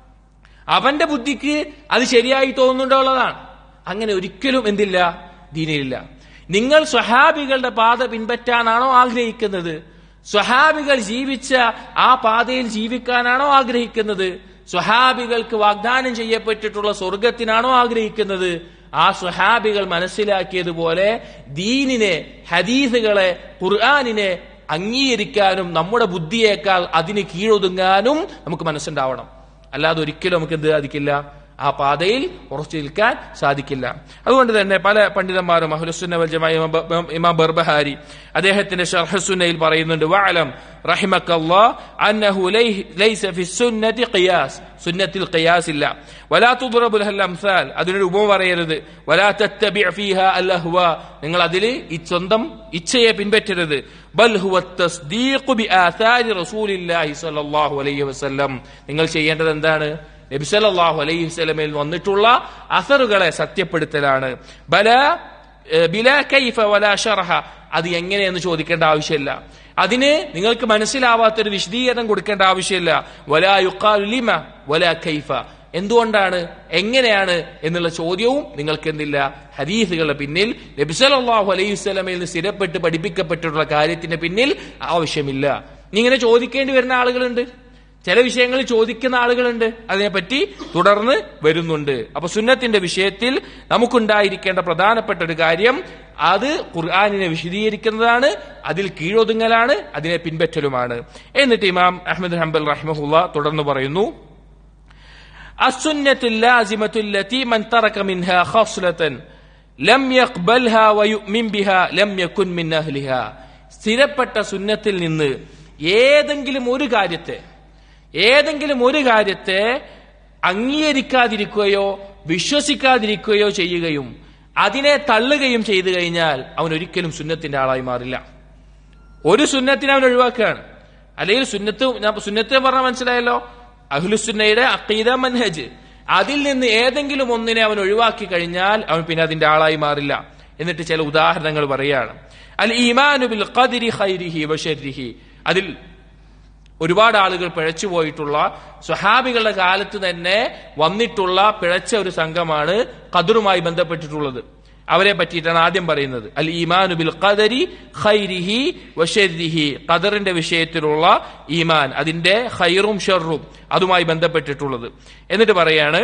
അവന്റെ ബുദ്ധിക്ക് അത് ശരിയായി തോന്നുന്നുണ്ടോ ഉള്ളതാണ് അങ്ങനെ ഒരിക്കലും എന്തില്ല ദീനിലില്ല നിങ്ങൾ സ്വഹാബികളുടെ പാത പിൻപറ്റാനാണോ ആഗ്രഹിക്കുന്നത് സ്വഹാബികൾ ജീവിച്ച ആ പാതയിൽ ജീവിക്കാനാണോ ആഗ്രഹിക്കുന്നത് സ്വഹാബികൾക്ക് വാഗ്ദാനം ചെയ്യപ്പെട്ടിട്ടുള്ള സ്വർഗത്തിനാണോ ആഗ്രഹിക്കുന്നത് ആ സ്വഹാബികൾ മനസ്സിലാക്കിയതുപോലെ ദീനിനെ ഹദീസുകളെ ഖുർആാനിനെ അംഗീകരിക്കാനും നമ്മുടെ ബുദ്ധിയേക്കാൾ അതിന് കീഴൊതുങ്ങാനും നമുക്ക് മനസ്സുണ്ടാവണം അല്ലാതെ ഒരിക്കലും നമുക്ക് എന്ത് സാധിക്കില്ല ആ പാതയിൽ ഉറച്ചു നിൽക്കാൻ സാധിക്കില്ല അതുകൊണ്ട് തന്നെ പല പണ്ഡിതന്മാരും അഹ്ലുസുന്ന വൽ ജമാഅ ഇമാം ബ- ഇമാം ബർബഹാരി അദ്ദേഹത്തിന്റെ ഷർഹസുന്നയിൽ പറയുന്നുണ്ട് വഅലം റഹിമക്കല്ലാഹ് അന്നഹു ലൈ- ലൈസ ഫി സുന്നതി ഖിയാസ് സുന്നത്തിൽ ഖിയാസ് ഇല്ല വലാ തുദ്റബു ലഹൽ അംസാൽ അതിനൊരു ഉപമ പറയരുത് വലാ തത്തബിഅ ഫീഹ അൽ അഹ്വാ നിങ്ങൾ അതിൽ ഈ സ്വന്തം ഇച്ഛയെ പിൻപറ്റരുത് ബൽ ഹുവ തസ്ദീഖു ബി ആഥാരി റസൂലില്ലാഹി സ്വല്ലല്ലാഹു അലൈഹി വസല്ലം നിങ്ങൾ ചെയ്യേണ്ടത് എന്താണ് നബി സല്ലല്ലാഹു അലൈഹി വസല്ലമയിൽ വന്നിട്ടുള്ള അസറുകളെ സത്യപ്പെടുത്തലാണ് ബല ഏഹ്, ബില കൈഫ വല ഷറഹ അത് എങ്ങനെയെന്ന് ചോദിക്കേണ്ട ആവശ്യമില്ല അതിന് നിങ്ങൾക്ക് മനസ്സിലാവാത്തൊരു വിശദീകരണം കൊടുക്കേണ്ട ആവശ്യമില്ല വലാ യുഖാലു ലിമ വലാ കൈഫ എന്തുകൊണ്ടാണ് എങ്ങനെയാണ് എന്നുള്ള ചോദ്യവും നിങ്ങൾക്ക് എന്തില്ല ഹദീസുകളുടെ പിന്നിൽ നബിസലാഹു അലൈഹി സ്വലമയിൽ നിന്ന് സ്ഥിരപ്പെട്ട് പഠിപ്പിക്കപ്പെട്ടിട്ടുള്ള കാര്യത്തിന്റെ പിന്നിൽ ആവശ്യമില്ല നീ ഇങ്ങനെ ചോദിക്കേണ്ടി വരുന്ന ആളുകളുണ്ട് ചില വിഷയങ്ങൾ ചോദിക്കുന്ന ആളുകളുണ്ട് അതിനെപ്പറ്റി തുടർന്ന് വരുന്നുണ്ട് അപ്പൊ സുന്നത്തിന്റെ വിഷയത്തിൽ നമുക്കുണ്ടായിരിക്കേണ്ട പ്രധാനപ്പെട്ട ഒരു കാര്യം അത് ഖുർആാനിനെ വിശദീകരിക്കുന്നതാണ് അതിൽ കീഴൊതുങ്ങലാണ് അതിനെ പിൻപറ്റലുമാണ് എന്നിട്ട് ഇമാം അഹമ്മദ് ഹംബൽ റഹ്മഹുല്ല തുടർന്ന് പറയുന്നു السنة اللازمة التي من ترك منها خصلة لم يقبلها ويؤمن بها لم يكن من أهلها സ്ഥിരപ്പെട്ട സുന്നത്തിൽ നിന്ന് ഏതെങ്കിലും ഒരു കാര്യത്തെ ഏതെങ്കിലും ഒരു കാര്യത്തെ അംഗീകരിക്കാതിരിക്കുകയോ വിശ്വസിക്കാതിരിക്കുകയോ ചെയ്യുകയും അതിനെ തള്ളുകയും ചെയ്തു കഴിഞ്ഞാൽ അവൻ ഒരിക്കലും സുന്നത്തിന്റെ ആളായി മാറില്ല ഒരു സുന്നത്തിനെ അവൻ ഒഴിവാക്കുകയാണ് അല്ലെങ്കിൽ സുന്നത്ത് ഞാൻ സുന്നത്ത് പറഞ്ഞ മനസ്സിലായല്ലോ അഹ്ലുസുന്നയുടെ അക്കീദ മൻഹജ് അതിൽ നിന്ന് ഏതെങ്കിലും ഒന്നിനെ അവൻ ഒഴിവാക്കി കഴിഞ്ഞാൽ അവൻ പിന്നെ അതിന്റെ ആളായി മാറില്ല എന്നിട്ട് ചില ഉദാഹരണങ്ങൾ പറയാണ് അൽ ഈമാനു ബിൽ ഖദ്രി ഖൈരിഹി വശരിഹി അതിൽ ഒരുപാട് ആളുകൾ പിഴച്ചു പോയിട്ടുള്ള സ്വഹാബികളുടെ കാലത്ത് തന്നെ വന്നിട്ടുള്ള പിഴച്ച ഒരു സംഘമാണ് ഖദറുമായി ബന്ധപ്പെട്ടിട്ടുള്ളത് അവരെ പറ്റിയിട്ടാണ് ആദ്യം പറയുന്നത് അൽ ഈമാനു ബിൽ ഖദരി ഖൈരിഹി വശരിഹി ഖദറിന്റെ വിഷയത്തിലുള്ള ഈമാൻ അതിന്റെ ഖൈറും ഷെറും അതുമായി ബന്ധപ്പെട്ടിട്ടുള്ളത് എന്നിട്ട് പറയാണ്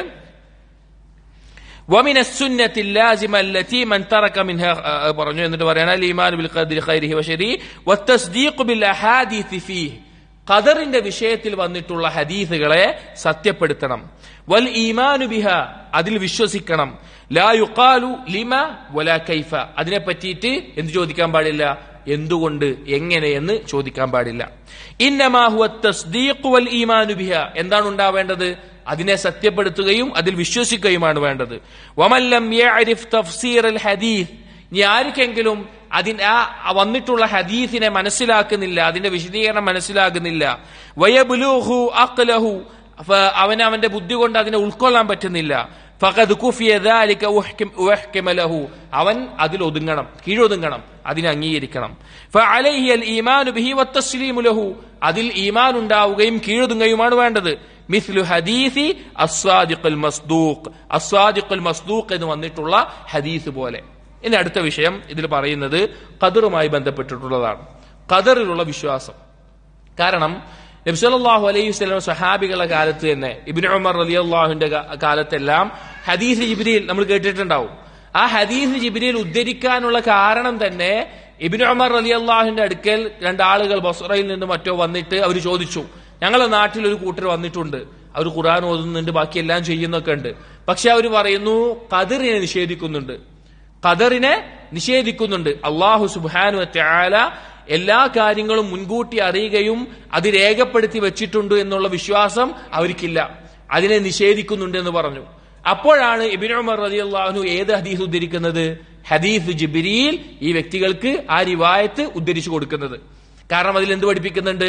ومن السنة اللازمة التي من ترك منها آه، പറഞ്ഞു എന്നിട്ട് പറയാണ് الإيمان بالقدر خيره وشره والتصديق بالأحاديث فيه ഖദറിന്റെ വിഷയത്തിൽ വന്നിട്ടുള്ള ഹദീസുകളെ സത്യപ്പെടുത്തണം വൽ ഈമാനു ബിഹ അതിൽ വിശ്വസിക്കണം ലാ യുഖാലു ലിമ വലാ കൈഫ അതിനെ പറ്റിയിട്ട് എന്ത് ചോദിക്കാൻ പാടില്ല എന്തുകൊണ്ട് എങ്ങനെ എന്ന് ചോദിക്കാൻ പാടില്ല ഇന്നമാ ഹുവ തസ്ദീഖ് വൽ ഈമാനു ബിഹ എന്താണ് ഉണ്ടാവേണ്ടത് അതിനെ സത്യപ്പെടുത്തുകയും അതിൽ വിശ്വസിക്കുകയുമാണ് വേണ്ടത് വമല്ലം യഅരിഫ് തഫ്സീർ അൽ ഹദീസ് ഇനി ആർക്കെങ്കിലും അതിന് ആ വന്നിട്ടുള്ള ഹദീസിനെ മനസ്സിലാക്കുന്നില്ല അതിന്റെ വിശദീകരണം മനസ്സിലാകുന്നില്ല വയബുലൂഹു അഖ്ലഹു ഫ- അവന് അവന്റെ ബുദ്ധി കൊണ്ട് അതിനെ ഉൾക്കൊള്ളാൻ പറ്റുന്നില്ല ഫഖദ് കുഫിയ ദാലിക ഉഹ്കിം- ഉഹ്കിമ ലഹു. അവൻ അതിൽ ഒതുങ്ങണം കീഴൊതുങ്ങണം അതിനെ അംഗീകരിക്കണം ഫഅലൈഹി അൽ ഈമാനു ബിഹി വത്തസ്ലീമു ലഹു. അതിൽ ഈമാൻ ഉണ്ടാവുകയും കീഴൊതുങ്ങയുമാണ് വേണ്ടത് മിസ്ലു ഹദീസി അസ്വാദിഖുൽ മസ്ദൂഖ് അസ്വാദിഖുൽ മസ്ദൂഖ് എന്ന് വന്നിട്ടുള്ള ഹദീസ് പോലെ ഇനി അടുത്ത വിഷയം ഇതിൽ പറയുന്നത് ഖദറുമായി ബന്ധപ്പെട്ടിട്ടുള്ളതാണ് ഖദറിലുള്ള വിശ്വാസം കാരണം നബ്സലാഹു അലൈഹി വസല്ലം സഹാബികളുടെ കാലത്ത് തന്നെ ഇബിൻ ഉമർ അലി അള്ളാഹുവിന്റെ കാലത്തെല്ലാം ഹദീസ് ജിബ്രീൽ നമ്മൾ കേട്ടിട്ടുണ്ടാവും ആ ഹദീസ് ജിബ്രീൽ ഉദ്ധരിക്കാനുള്ള കാരണം തന്നെ ഇബിന് ഉമർ അലി അള്ളാഹുവിന്റെ അടുക്കൽ രണ്ടാളുകൾ ബസ്റയിൽ നിന്ന് മറ്റോ വന്നിട്ട് അവർ ചോദിച്ചു ഞങ്ങളെ നാട്ടിൽ ഒരു കൂട്ടർ വന്നിട്ടുണ്ട് അവർ ഖുർആൻ ഓതുന്നുണ്ട് ബാക്കി എല്ലാം ചെയ്യുന്നൊക്കെ ഉണ്ട് പക്ഷെ അവർ പറയുന്നു കതിറിനെ നിഷേധിക്കുന്നുണ്ട് ഖദറിനെ നിഷേധിക്കുന്നുണ്ട് അള്ളാഹു സുബാനു ത്യാല എല്ലാ കാര്യങ്ങളും മുൻകൂട്ടി അറിയുകയും അത് രേഖപ്പെടുത്തി വെച്ചിട്ടുണ്ട് എന്നുള്ള വിശ്വാസം അവർക്കില്ല അതിനെ നിഷേധിക്കുന്നുണ്ട് എന്ന് പറഞ്ഞു അപ്പോഴാണ് ഇബിൻ ഉമർ റതി അള്ളാഹു ഏത് ഹദീസ് ഉദ്ധരിക്കുന്നത് ഹദീസ് ജിബിരിയിൽ ഈ വ്യക്തികൾക്ക് ആ റിവായത്ത് ഉദ്ധരിച്ചു കൊടുക്കുന്നത് കാരണം അതിൽ എന്ത് പഠിപ്പിക്കുന്നുണ്ട്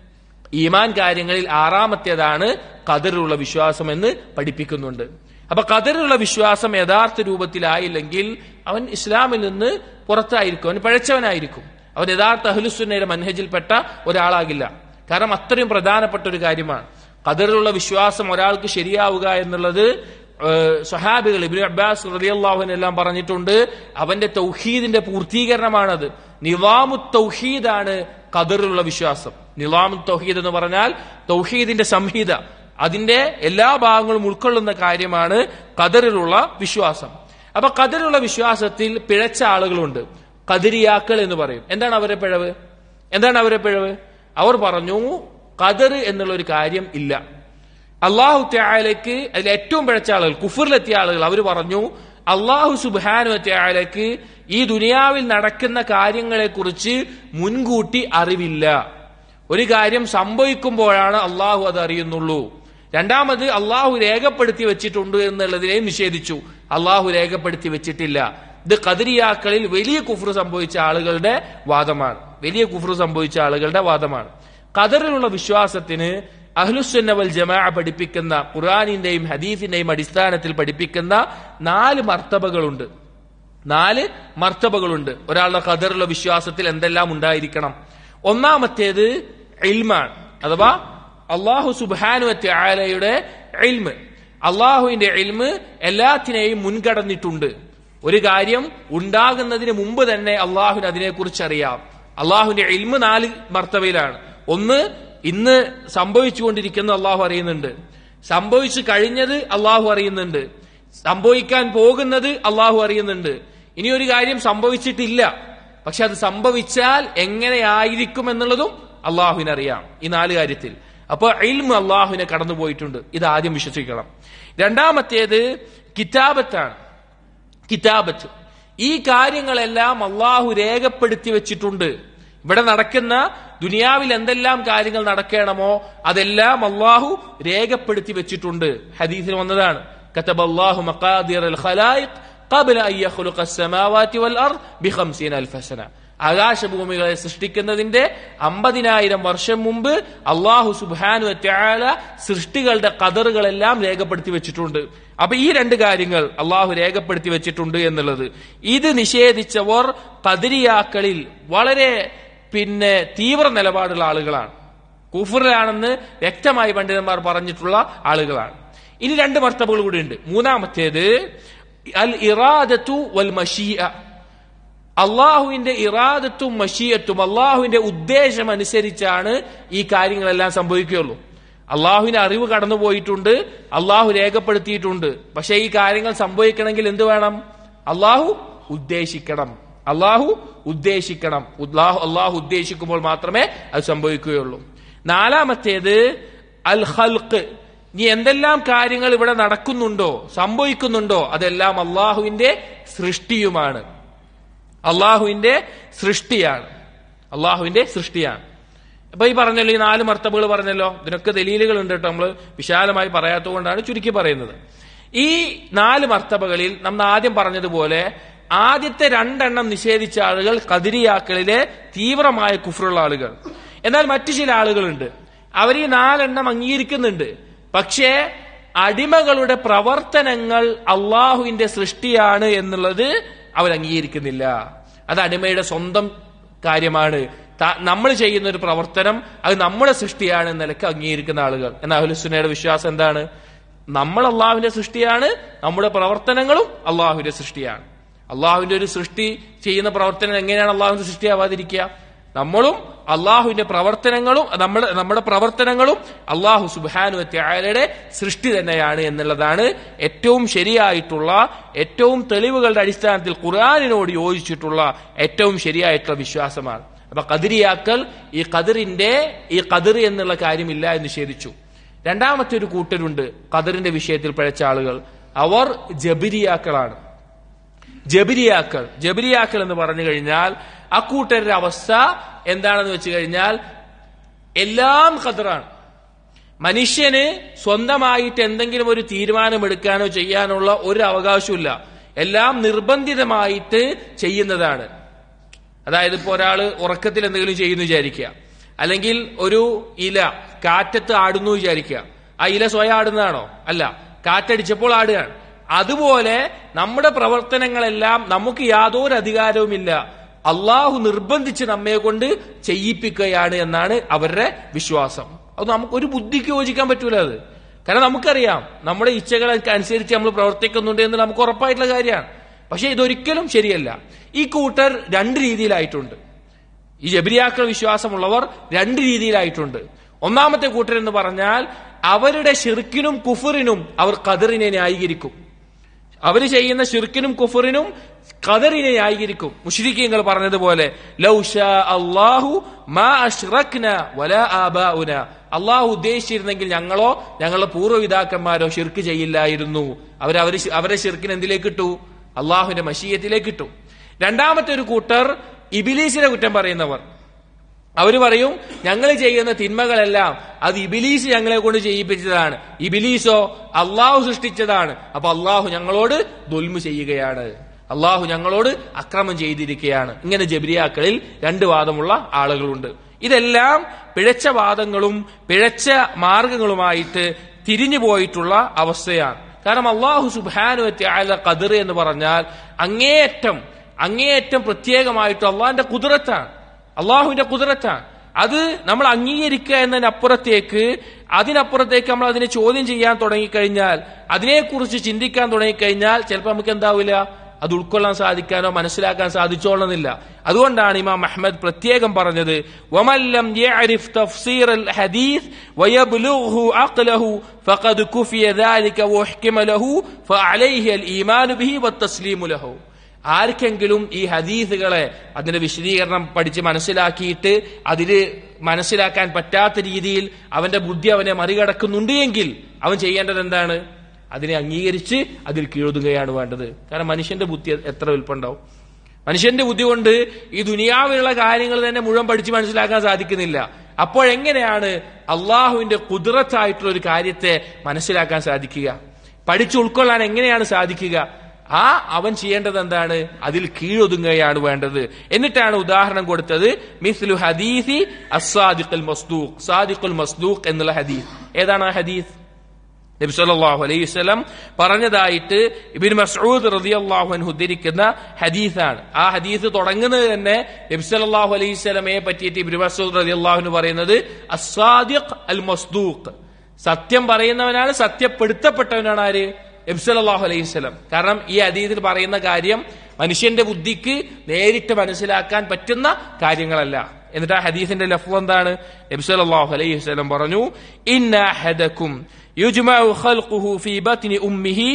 ഈമാൻ കാര്യങ്ങളിൽ ആറാമത്തേതാണ് കതിറുള്ള വിശ്വാസം എന്ന് പഠിപ്പിക്കുന്നുണ്ട് അപ്പൊ കതിറുള്ള വിശ്വാസം യഥാർത്ഥ രൂപത്തിലായില്ലെങ്കിൽ അവൻ ഇസ്ലാമിൽ നിന്ന് പുറത്തായിരിക്കും അവൻ പഴച്ചവനായിരിക്കും അവൻ യഥാർത്ഥ അഹ്ലുസുന്നയുടെ മൻഹജിൽപ്പെട്ട ഒരാളാകില്ല കാരണം അത്രയും പ്രധാനപ്പെട്ട ഒരു കാര്യമാണ് കതിറുള്ള വിശ്വാസം ഒരാൾക്ക് ശരിയാവുക എന്നുള്ളത് ഏഹ്, സ്വഹാബികൾ ഇബിൻ അബ്ബാസ് റളിയല്ലാഹുവിന് എല്ലാം പറഞ്ഞിട്ടുണ്ട് അവന്റെ തൗഹീദിന്റെ പൂർത്തീകരണമാണത് നിവാമു തൗഹീദാണ് കതിറുള്ള വിശ്വാസം നിവാമു തൗഹീദ് എന്ന് പറഞ്ഞാൽ തൗഹീദിന്റെ സംഹിത അതിന്റെ എല്ലാ ഭാഗങ്ങളും ഉൾക്കൊള്ളുന്ന കാര്യമാണ് കതിറിലുള്ള വിശ്വാസം അപ്പൊ കതിറുള്ള വിശ്വാസത്തിൽ പിഴച്ച ആളുകളുണ്ട് കതിരിയാക്കൾ എന്ന് പറയും എന്താണ് അവരുടെ പിഴവ് എന്താണ് അവരുടെ പിഴവ് അവർ പറഞ്ഞു കതിർ എന്നുള്ള ഒരു കാര്യം ഇല്ല അള്ളാഹു ത്യാലയ്ക്ക് അതിൽ ഏറ്റവും പിഴച്ച ആളുകൾ കുഫറിലെത്തിയ ആളുകൾ അവർ പറഞ്ഞു അള്ളാഹു സുബാനു ത്യാലയ്ക്ക് ഈ ദുനിയാവിൽ നടക്കുന്ന കാര്യങ്ങളെക്കുറിച്ച് മുൻകൂട്ടി അറിവില്ല ഒരു കാര്യം സംഭവിക്കുമ്പോഴാണ് അള്ളാഹു അത് അറിയുന്നുള്ളൂ രണ്ടാമത് അള്ളാഹു രേഖപ്പെടുത്തി വെച്ചിട്ടുണ്ട് എന്നുള്ളതിനെ നിഷേധിച്ചു അള്ളാഹു രേഖപ്പെടുത്തി വെച്ചിട്ടില്ല ഇത് കതിരിയാക്കളിൽ വലിയ കുഫർ സംഭവിച്ച ആളുകളുടെ വാദമാണ് വലിയ കുഫർ സംഭവിച്ച ആളുകളുടെ വാദമാണ് ഖദറിലുള്ള വിശ്വാസത്തിന് അഹ്ലുസുന്ന വൽ ജമാ പഠിപ്പിക്കുന്ന ഖുറാനിന്റെയും ഹദീഫിന്റെയും അടിസ്ഥാനത്തിൽ പഠിപ്പിക്കുന്ന നാല് മർത്തബകളുണ്ട് നാല് മർത്തബകളുണ്ട് ഒരാളുടെ ഖദറിലുള്ള വിശ്വാസത്തിൽ എന്തെല്ലാം ഉണ്ടായിരിക്കണം ഒന്നാമത്തേത് ഇൽമാണ് അഥവാ അള്ളാഹു സുബാനു ആലയുടെ ഇൽമ് അള്ളാഹുവിന്റെ ഇൽമ് എല്ലാത്തിനെയും മുൻകടന്നിട്ടുണ്ട് ഒരു കാര്യം ഉണ്ടാകുന്നതിന് മുമ്പ് തന്നെ അള്ളാഹുവിന് അതിനെക്കുറിച്ച് അറിയാം അള്ളാഹുവിന്റെ ഇൽമ് നാല് മർത്തവയിലാണ് ഒന്ന് ഇന്ന് സംഭവിച്ചുകൊണ്ടിരിക്കുന്ന അള്ളാഹു അറിയുന്നുണ്ട് സംഭവിച്ചു കഴിഞ്ഞത് അള്ളാഹു അറിയുന്നുണ്ട് സംഭവിക്കാൻ പോകുന്നത് അള്ളാഹു അറിയുന്നുണ്ട് ഇനി ഒരു കാര്യം സംഭവിച്ചിട്ടില്ല പക്ഷെ അത് സംഭവിച്ചാൽ എങ്ങനെയായിരിക്കും എന്നുള്ളതും അള്ളാഹുവിനറിയാം ഈ നാല് കാര്യത്തിൽ അപ്പോൾ ഇൽമ് അള്ളാഹുവിനെ കടന്നുപോയിട്ടുണ്ട് ഇത് ആദ്യം വിശ്വസിക്കണം രണ്ടാമത്തേത് കിതാബത്താണ് കിതാബത്ത് ഈ കാര്യങ്ങളെല്ലാം അള്ളാഹു രേഖപ്പെടുത്തി വെച്ചിട്ടുണ്ട് ഇവിടെ നടക്കുന്ന ദുനിയാവിൽ എന്തെല്ലാം കാര്യങ്ങൾ നടക്കണമോ അതെല്ലാം അള്ളാഹു രേഖപ്പെടുത്തി വെച്ചിട്ടുണ്ട് ഹദീസിൽ വന്നതാണ് كتب الله مقادير الخلائق قبل أن يخلق السماوات والأرض بخمسين ألف سنة ആകാശഭൂമികളെ സൃഷ്ടിക്കുന്നതിന്റെ അമ്പതിനായിരം വർഷം മുമ്പ് അള്ളാഹു സുബാനു ത്യാല സൃഷ്ടികളുടെ കതറുകളെല്ലാം രേഖപ്പെടുത്തി വെച്ചിട്ടുണ്ട് അപ്പൊ ഈ രണ്ട് കാര്യങ്ങൾ അള്ളാഹു രേഖപ്പെടുത്തി വെച്ചിട്ടുണ്ട് എന്നുള്ളത് ഇത് നിഷേധിച്ചവർ കതിരിയാക്കളിൽ വളരെ പിന്നെ തീവ്ര നിലപാടുള്ള ആളുകളാണ് കുഫറിലാണെന്ന് വ്യക്തമായി പണ്ഡിതന്മാർ പറഞ്ഞിട്ടുള്ള ആളുകളാണ് ഇനി രണ്ട് മർത്തബുകൾ കൂടി ഉണ്ട് മൂന്നാമത്തേത് അൽ ഇറാദത്തു വൽ മഷീഅ അള്ളാഹുവിന്റെ ഇറാദത്തും മഷീയത്തും അള്ളാഹുവിന്റെ ഉദ്ദേശം അനുസരിച്ചാണ് ഈ കാര്യങ്ങളെല്ലാം സംഭവിക്കുകയുള്ളൂ അള്ളാഹുവിന് അറിവ് കടന്നുപോയിട്ടുണ്ട് അള്ളാഹു രേഖപ്പെടുത്തിയിട്ടുണ്ട് പക്ഷെ ഈ കാര്യങ്ങൾ സംഭവിക്കണമെങ്കിൽ എന്ത് വേണം അള്ളാഹു ഉദ്ദേശിക്കണം അള്ളാഹു ഉദ്ദേശിക്കണം അള്ളാഹു അള്ളാഹു ഉദ്ദേശിക്കുമ്പോൾ മാത്രമേ അത് സംഭവിക്കുകയുള്ളൂ നാലാമത്തേത് അൽ ഹൽക്ക് നീ എന്തെല്ലാം കാര്യങ്ങൾ ഇവിടെ നടക്കുന്നുണ്ടോ സംഭവിക്കുന്നുണ്ടോ അതെല്ലാം അള്ളാഹുവിന്റെ സൃഷ്ടിയുമാണ് അള്ളാഹുവിന്റെ സൃഷ്ടിയാണ് അള്ളാഹുവിന്റെ സൃഷ്ടിയാണ് അപ്പൊ ഈ പറഞ്ഞല്ലോ ഈ നാല് മർത്തബുകൾ പറഞ്ഞല്ലോ ഇതിനൊക്കെ ദലീലുകൾ ഉണ്ട് കേട്ടോ നമ്മൾ വിശാലമായി പറയാത്തത് കൊണ്ടാണ് ചുരുക്കി പറയുന്നത് ഈ നാല് മർത്തബകളിൽ നമ്മൾ ആദ്യം പറഞ്ഞതുപോലെ ആദ്യത്തെ രണ്ടെണ്ണം നിഷേധിച്ച ആളുകൾ കതിരിയാക്കളിലെ തീവ്രമായ കുഫറുള്ള ആളുകൾ എന്നാൽ മറ്റു ചില ആളുകളുണ്ട് അവർ ഈ നാലെണ്ണം അംഗീകരിക്കുന്നുണ്ട് പക്ഷേ അടിമകളുടെ പ്രവർത്തനങ്ങൾ അള്ളാഹുവിന്റെ സൃഷ്ടിയാണ് എന്നുള്ളത് അവർ അംഗീകരിക്കുന്നില്ല അത് അടിമയുടെ സ്വന്തം കാര്യമാണ് നമ്മൾ ചെയ്യുന്ന ഒരു പ്രവർത്തനം അത് നമ്മുടെ സൃഷ്ടിയാണ് എന്ന നിലക്ക് അംഗീകരിക്കുന്ന ആളുകൾ എന്നാൽ അഹുലുസുനയുടെ വിശ്വാസം എന്താണ് നമ്മൾ അള്ളാഹുവിന്റെ സൃഷ്ടിയാണ് നമ്മുടെ പ്രവർത്തനങ്ങളും അള്ളാഹുവിന്റെ സൃഷ്ടിയാണ് അള്ളാഹുവിന്റെ ഒരു സൃഷ്ടി ചെയ്യുന്ന പ്രവർത്തനം എങ്ങനെയാണ് അള്ളാഹുവിന്റെ സൃഷ്ടിയാവാതിരിക്കുക നമ്മളും അള്ളാഹുവിന്റെ പ്രവർത്തനങ്ങളും നമ്മുടെ നമ്മുടെ പ്രവർത്തനങ്ങളും അള്ളാഹു സുബാനു ത്യാലയുടെ സൃഷ്ടി തന്നെയാണ് എന്നുള്ളതാണ് ഏറ്റവും ശരിയായിട്ടുള്ള ഏറ്റവും തെളിവുകളുടെ അടിസ്ഥാനത്തിൽ ഖുർആാനിനോട് യോജിച്ചിട്ടുള്ള ഏറ്റവും ശരിയായിട്ടുള്ള വിശ്വാസമാണ് അപ്പൊ കതിരിയാക്കൽ ഈ കതിറിന്റെ ഈ കതിർ എന്നുള്ള കാര്യമില്ല എന്ന് നിഷേധിച്ചു രണ്ടാമത്തെ ഒരു കൂട്ടരുണ്ട് കതിറിന്റെ വിഷയത്തിൽ പിഴച്ച ആളുകൾ അവർ ജബിരിയാക്കളാണ് ജബിരിയാക്കൾ ജബിരിയാക്കൾ എന്ന് പറഞ്ഞു കഴിഞ്ഞാൽ അക്കൂട്ടരുടെ അവസ്ഥ എന്താണെന്ന് വെച്ച് കഴിഞ്ഞാൽ എല്ലാം ഖദറാണ് മനുഷ്യന് സ്വന്തമായിട്ട് എന്തെങ്കിലും ഒരു തീരുമാനമെടുക്കാനോ ചെയ്യാനുള്ള ഒരു അവകാശമില്ല എല്ലാം നിർബന്ധിതമായിട്ട് ചെയ്യുന്നതാണ് അതായത് ഇപ്പൊ ഒരാള് ഉറക്കത്തിൽ എന്തെങ്കിലും ചെയ്യുന്നു വിചാരിക്കുക അല്ലെങ്കിൽ ഒരു ഇല കാറ്റത്ത് ആടുന്നു വിചാരിക്കുക ആ ഇല സ്വയം ആടുന്നതാണോ അല്ല കാറ്റടിച്ചപ്പോൾ ആടുകയാണ് അതുപോലെ നമ്മുടെ പ്രവർത്തനങ്ങളെല്ലാം നമുക്ക് യാതൊരു അധികാരവുമില്ല അള്ളാഹു നിർബന്ധിച്ച് നമ്മെ കൊണ്ട് ചെയ്യിപ്പിക്കുകയാണ് എന്നാണ് അവരുടെ വിശ്വാസം അത് നമുക്ക് ഒരു ബുദ്ധിക്ക് യോജിക്കാൻ പറ്റൂല അത് കാരണം നമുക്കറിയാം നമ്മുടെ ഇച്ഛകൾക്ക് അനുസരിച്ച് നമ്മൾ പ്രവർത്തിക്കുന്നുണ്ട് എന്ന് നമുക്ക് ഉറപ്പായിട്ടുള്ള കാര്യമാണ് പക്ഷെ ഇതൊരിക്കലും ശരിയല്ല ഈ കൂട്ടർ രണ്ട് രീതിയിലായിട്ടുണ്ട് ഈ ജബിരിയാക്കൾ വിശ്വാസമുള്ളവർ രണ്ട് രീതിയിലായിട്ടുണ്ട് ഒന്നാമത്തെ കൂട്ടർ എന്ന് പറഞ്ഞാൽ അവരുടെ ഷിർക്കിനും കുഫറിനും അവർ കതിറിനെ ന്യായീകരിക്കും അവർ ചെയ്യുന്ന ഷിർക്കിനും കുഫറിനും ഖദറിനെ ന്യായീകരിക്കും മുഷ്രിഖീങ്ങൾ പറഞ്ഞതുപോലെ ലൗഷാ അള്ളാഹു മാ അഷ്റക്ന വല ആബാഉന അള്ളാഹു ഉദ്ദേശിച്ചിരുന്നെങ്കിൽ ഞങ്ങളോ ഞങ്ങളുടെ പൂർവ്വപിതാക്കന്മാരോ ഷിർക്ക് ചെയ്യില്ലായിരുന്നു അവരവര് അവരെ ഷിർക്കിന് എന്തിലേക്ക് ഇട്ടു അള്ളാഹുവിന്റെ മഷീയത്തിലേക്ക് ഇട്ടു രണ്ടാമത്തെ ഒരു കൂട്ടർ ഇബിലീസിനെ കുറ്റം പറയുന്നവർ അവര് പറയും ഞങ്ങൾ ചെയ്യുന്ന തിന്മകളെല്ലാം അത് ഇബിലീസ് ഞങ്ങളെ കൊണ്ട് ചെയ്യിപ്പിച്ചതാണ് ഇബിലീസോ അള്ളാഹു സൃഷ്ടിച്ചതാണ് അപ്പൊ അള്ളാഹു ഞങ്ങളോട് ദുൽമു ചെയ്യുകയാണ് അള്ളാഹു ഞങ്ങളോട് അക്രമം ചെയ്തിരിക്കുകയാണ് ഇങ്ങനെ ജബിരിയാക്കളിൽ രണ്ട് വാദമുള്ള ആളുകളുണ്ട് ഇതെല്ലാം പിഴച്ച വാദങ്ങളും പിഴച്ച മാർഗങ്ങളുമായിട്ട് തിരിഞ്ഞു പോയിട്ടുള്ള അവസ്ഥയാണ് കാരണം അള്ളാഹു സുബാനു കതിർ എന്ന് പറഞ്ഞാൽ അങ്ങേയറ്റം അങ്ങേയറ്റം പ്രത്യേകമായിട്ട് അള്ളാഹിന്റെ കുതിരത്താണ് അള്ളാഹുവിന്റെ കുതിരത്താണ് അത് നമ്മൾ അംഗീകരിക്കുക എന്നതിനപ്പുറത്തേക്ക് അതിനപ്പുറത്തേക്ക് നമ്മൾ അതിനെ ചോദ്യം ചെയ്യാൻ തുടങ്ങിക്കഴിഞ്ഞാൽ അതിനെക്കുറിച്ച് ചിന്തിക്കാൻ തുടങ്ങിക്കഴിഞ്ഞാൽ ചിലപ്പോൾ നമുക്ക് എന്താവില്ല അത് ഉൾക്കൊള്ളാൻ സാധിക്കാനോ മനസ്സിലാക്കാൻ സാധിച്ചോളന്നില്ല അതുകൊണ്ടാണ് ഇമാം അഹമ്മദ് പ്രത്യേകം പറഞ്ഞത് വമല്ലം യഅരിഫ് തഫ്സീർ അൽ ഹദീസ് വയബ്ലുഹു അഖ്ലഹു ഫഖദ് കുഫിയ ذلك വഹ്കിമ ലഹു ഫഅലൈഹി അൽ ഈമാനു ബിഹി വത്തസ്ലീമു ലഹു ആർക്കെങ്കിലും ഈ ഹദീസുകളെ അതിന്റെ വിശദീകരണം പഠിച്ച് മനസ്സിലാക്കിയിട്ട് അതില് മനസ്സിലാക്കാൻ പറ്റാത്ത രീതിയിൽ അവന്റെ ബുദ്ധി അവനെ മറികടക്കുന്നുണ്ട് എങ്കിൽ അവൻ ചെയ്യേണ്ടത് എന്താണ് അതിനെ അംഗീകരിച്ച് അതിൽ കീഴൊതുകയാണ് വേണ്ടത് കാരണം മനുഷ്യന്റെ ബുദ്ധി എത്ര വലുപ്പുണ്ടാവും മനുഷ്യന്റെ ബുദ്ധി കൊണ്ട് ഈ ദുനിയാവിലുള്ള കാര്യങ്ങൾ തന്നെ മുഴുവൻ പഠിച്ച് മനസ്സിലാക്കാൻ സാധിക്കുന്നില്ല അപ്പോഴെങ്ങനെയാണ് അള്ളാഹുവിന്റെ കുതിരത്തായിട്ടുള്ള ഒരു കാര്യത്തെ മനസ്സിലാക്കാൻ സാധിക്കുക പഠിച്ചു ഉൾക്കൊള്ളാൻ എങ്ങനെയാണ് സാധിക്കുക ആ അവൻ ചെയ്യേണ്ടത് എന്താണ് അതിൽ കീഴൊതുങ്ങുകയാണ് വേണ്ടത് എന്നിട്ടാണ് ഉദാഹരണം കൊടുത്തത് മിസ്ലു ഹദീസി അസാദിഖുൽ മസ്ദൂഖ് സാദിഖുൽ മസ്ദൂഖ് എന്നുള്ള ഹദീസ് ഏതാണ് ആ ഹദീസ് നബി സല്ലല്ലാഹു അലൈഹി വസല്ലം പറഞ്ഞതായിട്ട് ഇബിൻ മസ്ഊദ് റളിയല്ലാഹു അൻഹു ഉദ്ധരിക്കുന്ന ഹദീസാണ് ആ ഹദീസ് തുടങ്ങുന്നത് തന്നെ നബി സല്ലല്ലാഹു അലൈഹി വസല്ലമയെ പറ്റിയിട്ട് ഇബ്നു മസ്ഊദ് റളിയല്ലാഹു അൻഹു പറയുന്നത് അസ്സാദിഖ് അൽ മസ്ദൂഖ് സത്യം പറയുന്നവനാണ് സത്യപ്പെടുത്തപ്പെട്ടവനാണ് ആര് നബി സല്ലല്ലാഹു അലൈഹി വസല്ലം കാരണം ഈ ഹദീസിൽ പറയുന്ന കാര്യം മനുഷ്യന്റെ ബുദ്ധിക്ക് നേരിട്ട് മനസ്സിലാക്കാൻ പറ്റുന്ന കാര്യങ്ങളല്ല എന്നിട്ട് ആ ഹദീസിന്റെ ലഫ്വ് എന്താണ് നബി സല്ലല്ലാഹു അലൈഹി വസല്ലം പറഞ്ഞു ഇന്ന അഹദക്കും യുജ്മഉ ഖൽഖുഹു ഫീ ബത്നി ഉമ്മിഹി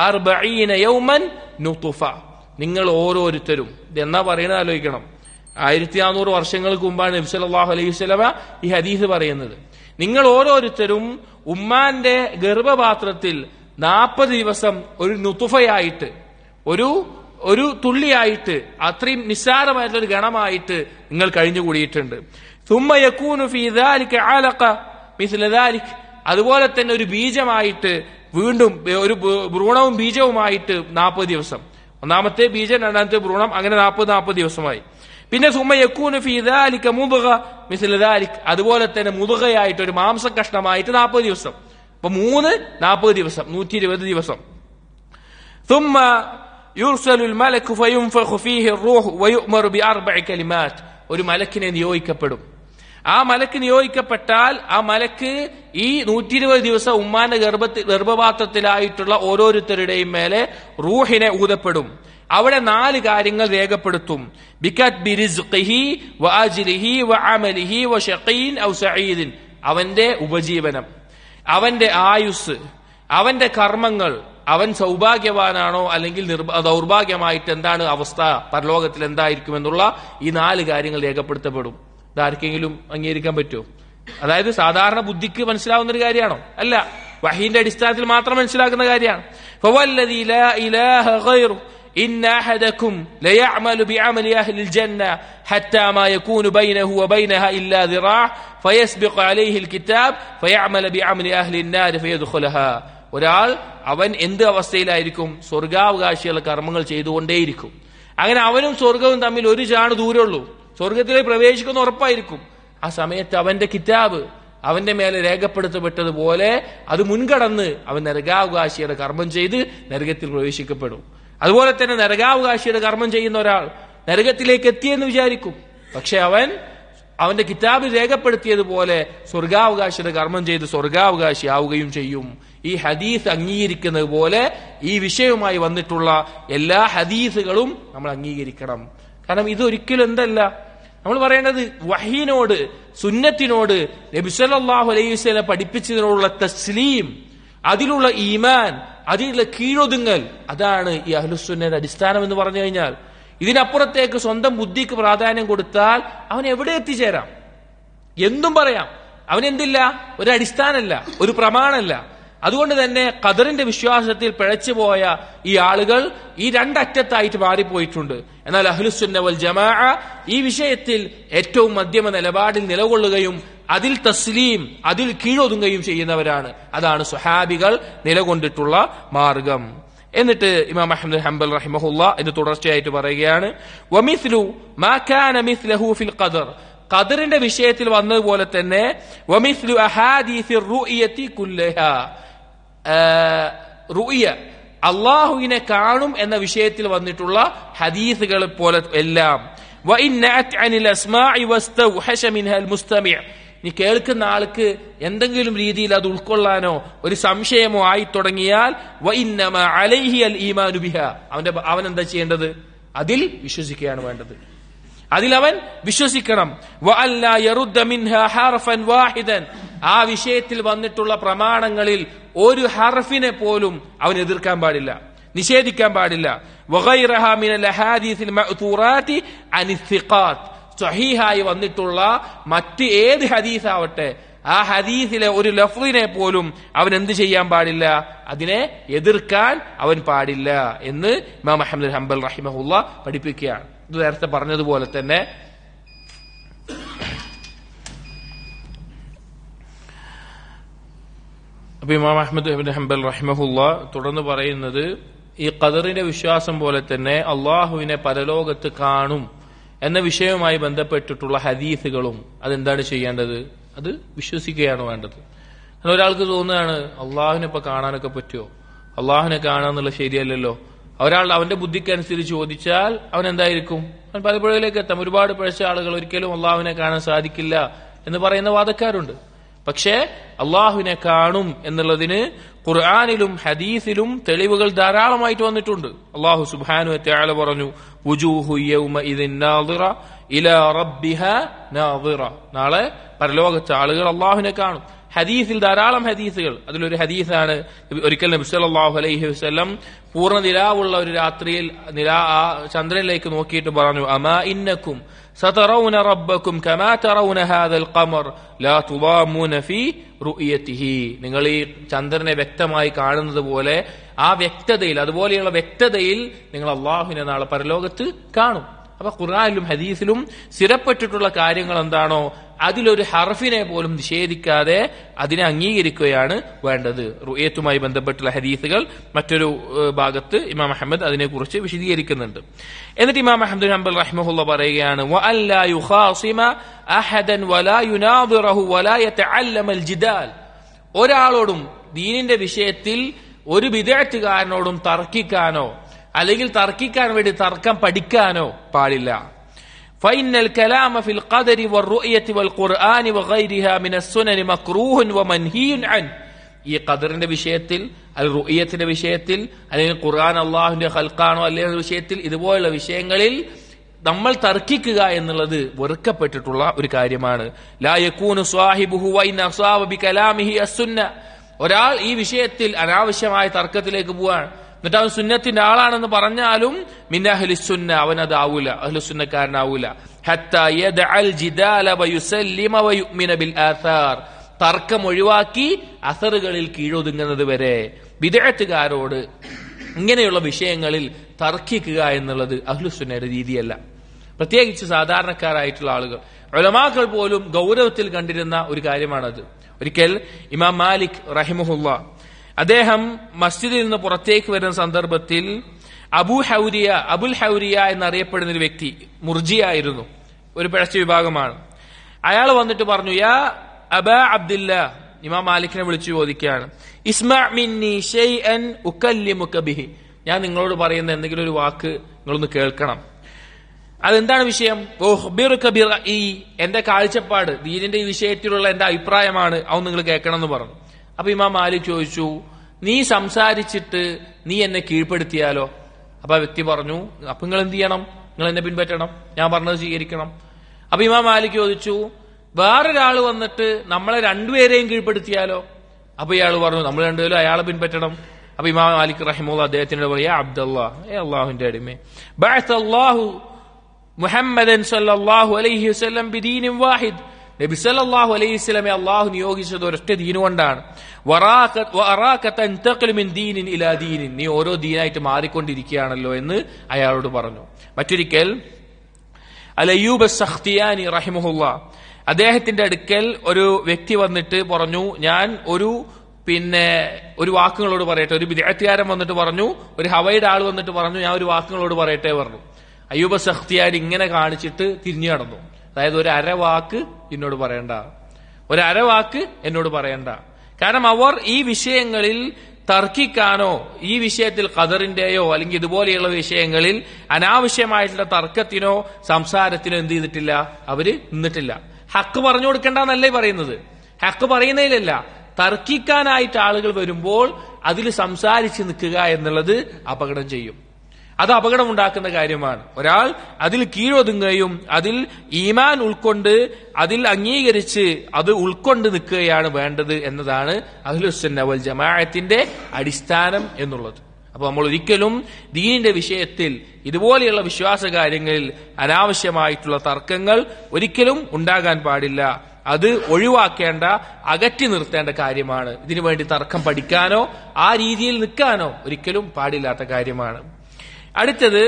40 യൗമൻ നുതുഫ നിങ്ങൾ ഓരോരുത്തരും ഇത് എന്നാ പറയണത് ആലോചിക്കണം ആയിരത്തി നാനൂറ് വർഷങ്ങൾക്ക് മുമ്പാണ് നബി സല്ലല്ലാഹു അലൈഹി വസല്ലമ ഈ ഹദീസ് പറയുന്നത് നിങ്ങൾ ഓരോരുത്തരും ഉമ്മാന്റെ ഗർഭപാത്രത്തിൽ നാൽപ്പത് ദിവസം ഒരു നുതുഫയായിട്ട് ഒരു ഒരു തുള്ളിയായിട്ട് അത്രയും നിസ്സാരമായിട്ടുള്ള ഒരു ഗണമായിട്ട് നിങ്ങൾ കഴിഞ്ഞുകൂടിയിട്ടുണ്ട് ثم يكون في ذلك علقة مثل ذلك അതുപോലെ തന്നെ ഒരു ബീജമായിട്ട് വീണ്ടും ഒരു ഭ്രൂണവും ബീജവുമായിട്ട് നാൽപ്പത് ദിവസം ഒന്നാമത്തെ ബീജം രണ്ടാമത്തെ ഭ്രൂണം അങ്ങനെ നാൽപ്പത് നാൽപ്പത് ദിവസമായി പിന്നെ സുമ യക്കൂന് ഫീദാലിക്ക മുതുക മിസിലാലിക് അതുപോലെ തന്നെ മുതുകയായിട്ട് ഒരു മാംസ കഷ്ണമായിട്ട് നാൽപ്പത് ദിവസം അപ്പൊ മൂന്ന് നാൽപ്പത് ദിവസം നൂറ്റി ഇരുപത് ദിവസം ثم يرسل الملك فينفخ فيه الروح ويؤمر بأربع كلمات ഒരു മലക്കിനെ നിയോഗിക്കപ്പെടും ആ മലക്ക് നിയോഗിക്കപ്പെട്ടാൽ ആ മലക്ക് ഈ നൂറ്റി ഇരുപത് ദിവസം ഉമ്മാന്റെ ഗർഭത്തിൽ ഗർഭപാത്രത്തിലായിട്ടുള്ള ഓരോരുത്തരുടെയും മേലെ റൂഹിനെ ഊതപ്പെടും അവിടെ നാല് കാര്യങ്ങൾ രേഖപ്പെടുത്തും ബിക്കറ്റ് ബിരിസ്ഖിഹി വഅജ്ലിഹി വഅമലിഹി വശഖീൻ ഔ സഈദിൻ അവന്റെ ഉപജീവനം അവന്റെ ആയുസ് അവന്റെ കർമ്മങ്ങൾ അവൻ സൗഭാഗ്യവാനാണോ അല്ലെങ്കിൽ നിർഭ- ദൗർഭാഗ്യമായിട്ട് എന്താണ് അവസ്ഥ പരലോകത്തിൽ എന്തായിരിക്കും എന്നുള്ള ഈ നാല് കാര്യങ്ങൾ രേഖപ്പെടുത്തപ്പെടും ഇതാർക്കെങ്കിലും അംഗീകരിക്കാൻ പറ്റുമോ അതായത് സാധാരണ ബുദ്ധിക്ക് മനസ്സിലാവുന്ന ഒരു കാര്യമാണോ അല്ല വഹീന്റെ അടിസ്ഥാനത്തിൽ മാത്രം മനസ്സിലാക്കുന്ന കാര്യമാണ് فوالذي لا إله غيره إن أحدكم ليعمل بعمل أهل الجنة حتى ما يكون بينه وبينها إلا ذراع فيسبق عليه الكتاب فيعمل بعمل أهل النار فيدخلها ഒരാൾ അവൻ എന്ത് അവസ്ഥയിലായിരിക്കും സ്വർഗാവകാശികളുടെ കർമ്മങ്ങൾ ചെയ്തുകൊണ്ടേയിരിക്കും അങ്ങനെ അവനും സ്വർഗവും തമ്മിൽ ഒരു ചാണ് ദൂരമുള്ളൂ സ്വർഗത്തിലേക്ക് പ്രവേശിക്കുന്ന ഉറപ്പായിരിക്കും ആ സമയത്ത് അവന്റെ കിതാബ് അവന്റെ മേലെ രേഖപ്പെടുത്തപ്പെട്ടതുപോലെ അത് മുൻകടന്ന് അവൻ നരകാവകാശിയുടെ കർമ്മം ചെയ്ത് നരകത്തിൽ പ്രവേശിക്കപ്പെടും അതുപോലെ തന്നെ നരകാവകാശിയുടെ കർമ്മം ചെയ്യുന്ന ഒരാൾ നരകത്തിലേക്ക് എത്തിയെന്ന് വിചാരിക്കും പക്ഷെ അവൻ അവന്റെ കിതാബിൽ രേഖപ്പെടുത്തിയതുപോലെ സ്വർഗാവകാശിയുടെ കർമ്മം ചെയ്ത് സ്വർഗാവകാശി ആവുകയും ചെയ്യും ഈ ഹദീസ് അംഗീകരിക്കുന്നത് പോലെ ഈ വിഷയവുമായി വന്നിട്ടുള്ള എല്ലാ ഹദീസുകളും നമ്മൾ അംഗീകരിക്കണം കാരണം ഇത് ഒരിക്കലും എന്തല്ല നമ്മൾ പറയേണ്ടത് വഹീനോട് സുന്നത്തിനോട് നബിസല്ലാഹു അലൈഹി വസല്ലം പഠിപ്പിച്ചതിനോടുള്ള തസ്ലീം അതിലുള്ള ഈമാൻ അതിലുള്ള കീഴൊതുങ്ങൽ അതാണ് ഈ അഹ്ലുസുന്നയുടെ അടിസ്ഥാനം എന്ന് പറഞ്ഞു കഴിഞ്ഞാൽ ഇതിനപ്പുറത്തേക്ക് സ്വന്തം ബുദ്ധിക്ക് പ്രാധാന്യം കൊടുത്താൽ അവൻ എവിടെ എത്തിച്ചേരാം എന്തും പറയാം അവനെന്തില്ല ഒരു അടിസ്ഥാനമല്ല ഒരു പ്രമാണമല്ല അതുകൊണ്ട് തന്നെ ഖദറിന്റെ വിശ്വാസത്തിൽ പിഴച്ചുപോയ ഈ ആളുകൾ ഈ രണ്ടറ്റത്തായിട്ട് മാറിപ്പോയിട്ടുണ്ട് എന്നാൽ അഹ്ലുസുന്ന വൽ ജമാ ഈ വിഷയത്തിൽ ഏറ്റവും മധ്യമ നിലപാടിൽ നിലകൊള്ളുകയും അതിൽ തസ്ലീം അതിൽ കീഴൊതുങ്ങുകയും ചെയ്യുന്നവരാണ് അതാണ് സുഹാബികൾ നിലകൊണ്ടിട്ടുള്ള മാർഗം എന്നിട്ട് ഇമാം അഹമ്മദ് ഹംബൽ റഹിമഹുല്ല എന്ന് തുടർച്ചയായിട്ട് പറയുകയാണ് വമിസ്ലു മാ കാന മിസ്ലഹു ഫിൽ ഖദർ ഖദറിന്റെ വിഷയത്തിൽ വന്നതുപോലെ തന്നെ വമിസ്ലു അഹാദീസി റുഇയത്തി കുല്ലഹാ റുഇയ അള്ളാഹുവിനെ കാണും എന്ന വിഷയത്തിൽ വന്നിട്ടുള്ള ഹദീസുകളെ പോലെ എല്ലാം وإن نأت عن الأسماع واستوحش منها المستمع ഇനി കേൾക്കുന്ന ആൾക്ക് എന്തെങ്കിലും രീതിയിൽ അത് ഉൾക്കൊള്ളാനോ ഒരു സംശയമോ ആയി തുടങ്ങിയാൽ വഇന്നമ അലൈഹി അൽ ഈമാനു ബിഹ അവന്റെ അവൻ എന്താ ചെയ്യേണ്ടത് അതിൽ വിശ്വസിക്കുകയാണ് വേണ്ടത് അതിൽ അവൻ വിശ്വസിക്കണം വഅല്ല യറുദ്ദ മിൻഹ ഹർഫൻ വാഹിദൻ ആ വിഷയത്തിൽ വന്നിട്ടുള്ള പ്രമാണങ്ങളിൽ ഒരു ഹർഫിനെ പോലും അവൻ എതിർക്കാൻ പാടില്ല നിഷേധിക്കാൻ പാടില്ല വഗൈറഹ മിനൽ അഹാദീസിൽ മഅ്തൂറാത്തി അനിസ്സിഖാത്ത് സഹീഹായി വന്നിട്ടുള്ള മറ്റ് ഏത് ഹദീസാവട്ടെ ആ ഹദീസിലെ ഒരു ലഫ്ലിനെ പോലും അവൻ എന്ത് ചെയ്യാൻ പാടില്ല അതിനെ എതിർക്കാൻ അവൻ പാടില്ല എന്ന് ഇമാം അഹമ്മദ് ഹംബൽ റഹിമഹുല്ല പഠിപ്പിക്കുകയാണ് ഇത് നേരത്തെ പറഞ്ഞതുപോലെ തന്നെ അപ്പൊ ഇമാം അഹമ്മദ് ഇബ്നു ഹംബൽ റഹിമഹുല്ല തുടർന്ന് പറയുന്നത് ഈ ഖദറിന്റെ വിശ്വാസം പോലെ തന്നെ അള്ളാഹുവിനെ പരലോകത്ത് കാണും എന്ന വിഷയവുമായി ബന്ധപ്പെട്ടിട്ടുള്ള ഹദീസുകളും അതെന്താണ് ചെയ്യേണ്ടത് അത് വിശ്വസിക്കുകയാണ് വേണ്ടത് കാരണം ഒരാൾക്ക് തോന്നുകയാണ് അള്ളാഹുവിനെ ഇപ്പൊ കാണാനൊക്കെ പറ്റുമോ അള്ളാഹുവിനെ കാണാന്നുള്ള ശരിയല്ലല്ലോ ഒരാൾ അവന്റെ ബുദ്ധിക്കനുസരിച്ച് ചോദിച്ചാൽ അവൻ എന്തായിരിക്കും അവൻ പലപ്പോഴേക്ക് എത്താം ഒരുപാട് പഴച്ച ആളുകൾ ഒരിക്കലും അള്ളാഹുവിനെ കാണാൻ സാധിക്കില്ല എന്ന് പറയുന്ന വാദക്കാരുണ്ട് പക്ഷേ അള്ളാഹുവിനെ കാണും എന്നുള്ളതിന് ഖുർആാനിലും ഹദീസിലും തെളിവുകൾ ധാരാളമായിട്ട് വന്നിട്ടുണ്ട് അള്ളാഹു സുബാനു ത്യാല പറഞ്ഞു വുജൂഹു യൗമഇദിൻ നാദിറ ഇലാ റബ്ബിഹ നാദിറ നാളെ പരലോകത്തെ ആളുകൾ അള്ളാഹുവിനെ കാണും ഹദീസിൽ ധാരാളം ഹദീസുകൾ അതിലൊരു ഹദീസാണ് ഒരിക്കൽ നബി സല്ലല്ലാഹു അലൈഹി വസല്ലം പൂർണ്ണ നിലാവുള്ള ഒരു രാത്രിയിൽ നിലാ ആ ചന്ദ്രനിലേക്ക് നോക്കിയിട്ട് പറഞ്ഞു അമാ ഇന്നക്കും سترون ربكم كما ترون هذا القمر لا تضامون في رؤيته നിങ്ങൾ ഈ ചന്ദ്രനെ വ്യക്തമായി കാണുന്നത് പോലെ ആ വ്യക്തതയിൽ അതുപോലെയുള്ള വ്യക്തതയിൽ നിങ്ങൾ അള്ളാഹുവിനെ നാളെ പരലോകത്ത് കാണും അപ്പൊ ഖുർആാനിലും ഹദീസിലും സ്ഥിരപ്പെട്ടിട്ടുള്ള കാര്യങ്ങൾ എന്താണോ അതിലൊരു ഹർഫിനെ പോലും നിഷേധിക്കാതെ അതിനെ അംഗീകരിക്കുകയാണ് വേണ്ടത് റുയത്തുമായി ബന്ധപ്പെട്ടുള്ള ഹദീസുകൾ മറ്റൊരു ഏഹ്, ഭാഗത്ത് ഇമാം അഹമ്മദ് അതിനെക്കുറിച്ച് വിശദീകരിക്കുന്നുണ്ട് എന്നിട്ട് ഇമാം അഹമ്മദ് ഹംബൽ റഹ്മഹുല്ല പറയുകയാണ് "വഅല്ലാ യുഖാസിമ അഹദൻ വലാ യുനാദിറഹു വലാ യതഅല്ലമ അൽ ഒരാളോടും ദീനിന്റെ വിഷയത്തിൽ ഒരു വിദേഹത്തുകാരനോടും തർക്കിക്കാനോ അല്ലെങ്കിൽ തർക്കിക്കാൻ വേണ്ടി തർക്കം പഠിക്കാനോ പാടില്ല فإن الكلام في القدر والرؤية والقرآن وغيرها من السنن مكروه ومنهي عنه ഈ ഖദറിന്റെ വിഷയത്തിൽ അൽ റുഇയത്തിന്റെ വിഷയത്തിൽ അല്ലെങ്കിൽ ഖുർആൻ അള്ളാഹുവിന്റെ ഹൽക്കാണോ അല്ലെങ്കിൽ വിഷയത്തിൽ ഇതുപോലുള്ള വിഷയങ്ങളിൽ നമ്മൾ തർക്കിക്കുക എന്നുള്ളത് വെറുക്കപ്പെട്ടിട്ടുള്ള ഒരു കാര്യമാണ് ലാ യകൂനു സ്വാഹിബുഹു വൈൻ അസാബ ബികലാമിഹി അസ്സുന്ന ഒരാൾ ഈ വിഷയത്തിൽ അനാവശ്യമായ തർക്കത്തിലേക്ക് പോവാണ് എന്നിട്ട് അവൻ സുന്നത്തിന്റെ ആളാണെന്ന് പറഞ്ഞാലും മിന്നഹ്ലിസുന്ന അവൻ അത് ആവൂല അഹ്ലുസുന്നക്കാരനാവൂല ഹത്താ യദ്അൽ ജിദാല വയുസല്ലിമ വയുഅ്മിന ബിൽ ആഥാർ തർക്കം ഒഴിവാക്കി അസറുകളിൽ കീഴൊതുങ്ങുന്നത് വരെ വിദേഹത്തുകാരോട് ഇങ്ങനെയുള്ള വിഷയങ്ങളിൽ തർക്കിക്കുക എന്നുള്ളത് അഹ്ലുസുന്നയുടെ രീതിയല്ല പ്രത്യേകിച്ച് സാധാരണക്കാരായിട്ടുള്ള ആളുകൾ ഒലമാക്കൾ പോലും ഗൗരവത്തിൽ കണ്ടിരുന്ന ഒരു കാര്യമാണത് ഒരിക്കൽ ഇമാം മാലിക് റഹിമുല്ല അദ്ദേഹം മസ്ജിദിൽ നിന്ന് പുറത്തേക്ക് വരുന്ന സന്ദർഭത്തിൽ അബു ഹൗരിയ അബുൽ ഹൗരിയ എന്നറിയപ്പെടുന്ന ഒരു വ്യക്തി മുർജിയായിരുന്നു ഒരു പിഴച്ച വിഭാഗമാണ് അയാൾ വന്നിട്ട് പറഞ്ഞു യാ അബ അബ്ദില്ല ഇമാം മാലിക്കിനെ വിളിച്ചു ചോദിക്കുകയാണ് ഇസ്മാ മിന്നി ഷൈഅൻ ഉക്കല്ലിമുക ബിഹി ഞാൻ നിങ്ങളോട് പറയുന്ന എന്തെങ്കിലും ഒരു വാക്ക് നിങ്ങളൊന്ന് കേൾക്കണം അതെന്താണ് വിഷയം ഉഖ്ബിറുക ബിറഈ എന്റെ കാഴ്ചപ്പാട് ദീനിന്റെ ഈ വിഷയത്തിലുള്ള എന്റെ അഭിപ്രായമാണ് അത് നിങ്ങൾ കേൾക്കണം എന്ന് പറഞ്ഞു അപ്പൊ ഇമാം മാലിക് ചോദിച്ചു നീ സംസാരിച്ചിട്ട് നീ എന്നെ കീഴ്പ്പെടുത്തിയാലോ അപ്പൊ ആ വ്യക്തി പറഞ്ഞു അപ്പൊ നിങ്ങൾ എന്ത് ചെയ്യണം നിങ്ങൾ എന്നെ പിൻപറ്റണം ഞാൻ പറഞ്ഞത് സ്വീകരിക്കണം അപ്പൊ ഇമാം മാലിക് ചോദിച്ചു വേറൊരാൾ വന്നിട്ട് നമ്മളെ രണ്ടുപേരെയും കീഴ്പ്പെടുത്തിയാലോ അപ്പൊ ഇയാൾ പറഞ്ഞു നമ്മൾ രണ്ടുപേരും അയാളെ പിൻപറ്റണം അപ്പൊ ഇമാം മാലിക് റഹിമുള്ള അദ്ദേഹത്തിനോട് പറയാ അബ്ദുല്ലാ ഏ അള്ളാഹുവിന്റെ അടിമേ ബഅത്ത് അല്ലാഹു മുഹമ്മദൻ സല്ലല്ലാഹു അലൈഹി വസല്ലം ബിദീനിൻ വാഹിദ് നബി സല്ലല്ലാഹു അലൈഹി വസല്ലമെ അള്ളാഹു നിയോഗിച്ചത് ഒരൊറ്റ ദീന് കൊണ്ടാണ് വറാക- വഅറാക തൻതഖിലു മിൻ ദീനിൻ ഇലാ ദീനിൻ നീ ഓരോ ദീനായിട്ട് മാറിക്കൊണ്ടിരിക്കുകയാണല്ലോ എന്ന് അയാളോട് പറഞ്ഞു മറ്റൊരിക്കൽ അൽ അയ്യൂബ് സഖ്തിയാനി റഹിമുല്ല അദ്ദേഹത്തിന്റെ അടുക്കൽ ഒരു വ്യക്തി വന്നിട്ട് പറഞ്ഞു ഞാൻ ഒരു പിന്നെ ഒരു വാക്കുകളോട് പറയട്ടെ ഒരു വിദ്യാർത്ഥികാരൻ വന്നിട്ട് പറഞ്ഞു ഒരു ഹവയുടെ ആൾ വന്നിട്ട് പറഞ്ഞു ഞാൻ ഒരു വാക്കുകളോട് പറയട്ടെ പറഞ്ഞു അയ്യൂബ സഖ്തിയാൻ ഇങ്ങനെ കാണിച്ചിട്ട് തിരിഞ്ഞു നടന്നു അതായത് ഒരു അര വാക്ക് എന്നോട് പറയണ്ട ഒരു അര വാക്ക് എന്നോട് പറയണ്ട കാരണം അവർ ഈ വിഷയങ്ങളിൽ തർക്കിക്കാനോ ഈ വിഷയത്തിൽ ഖദറിന്റെയോ അല്ലെങ്കിൽ ഇതുപോലെയുള്ള വിഷയങ്ങളിൽ അനാവശ്യമായിട്ടുള്ള തർക്കത്തിനോ സംസാരത്തിനോ എന്ത് ചെയ്തിട്ടില്ല അവര് നിന്നിട്ടില്ല ഹക്ക് പറഞ്ഞു കൊടുക്കേണ്ടെന്നല്ലേ പറയുന്നത് ഹക്ക് പറയുന്നതിലല്ല തർക്കിക്കാനായിട്ട് ആളുകൾ വരുമ്പോൾ അതിൽ സംസാരിച്ച് നിൽക്കുക എന്നുള്ളത് അപകടം ചെയ്യും അത് അപകടമുണ്ടാക്കുന്ന കാര്യമാണ് ഒരാൾ അതിൽ കീഴൊതുങ്ങുകയും അതിൽ ഈമാൻ ഉൾക്കൊണ്ട് അതിൽ അംഗീകരിച്ച് അത് ഉൾക്കൊണ്ട് നിൽക്കുകയാണ് വേണ്ടത് എന്നതാണ് അഹ്ലുസുന്ന വൽ ജമാഅത്തിന്റെ അടിസ്ഥാനം എന്നുള്ളത് അപ്പൊ നമ്മൾ ഒരിക്കലും ദീനിന്റെ വിഷയത്തിൽ ഇതുപോലെയുള്ള വിശ്വാസ കാര്യങ്ങളിൽ അനാവശ്യമായിട്ടുള്ള തർക്കങ്ങൾ ഒരിക്കലും ഉണ്ടാകാൻ പാടില്ല അത് ഒഴിവാക്കേണ്ട അകറ്റി നിർത്തേണ്ട കാര്യമാണ് ഇതിനു വേണ്ടി തർക്കം പഠിക്കാനോ ആ രീതിയിൽ നിൽക്കാനോ ഒരിക്കലും പാടില്ലാത്ത കാര്യമാണ് അടുത്തത്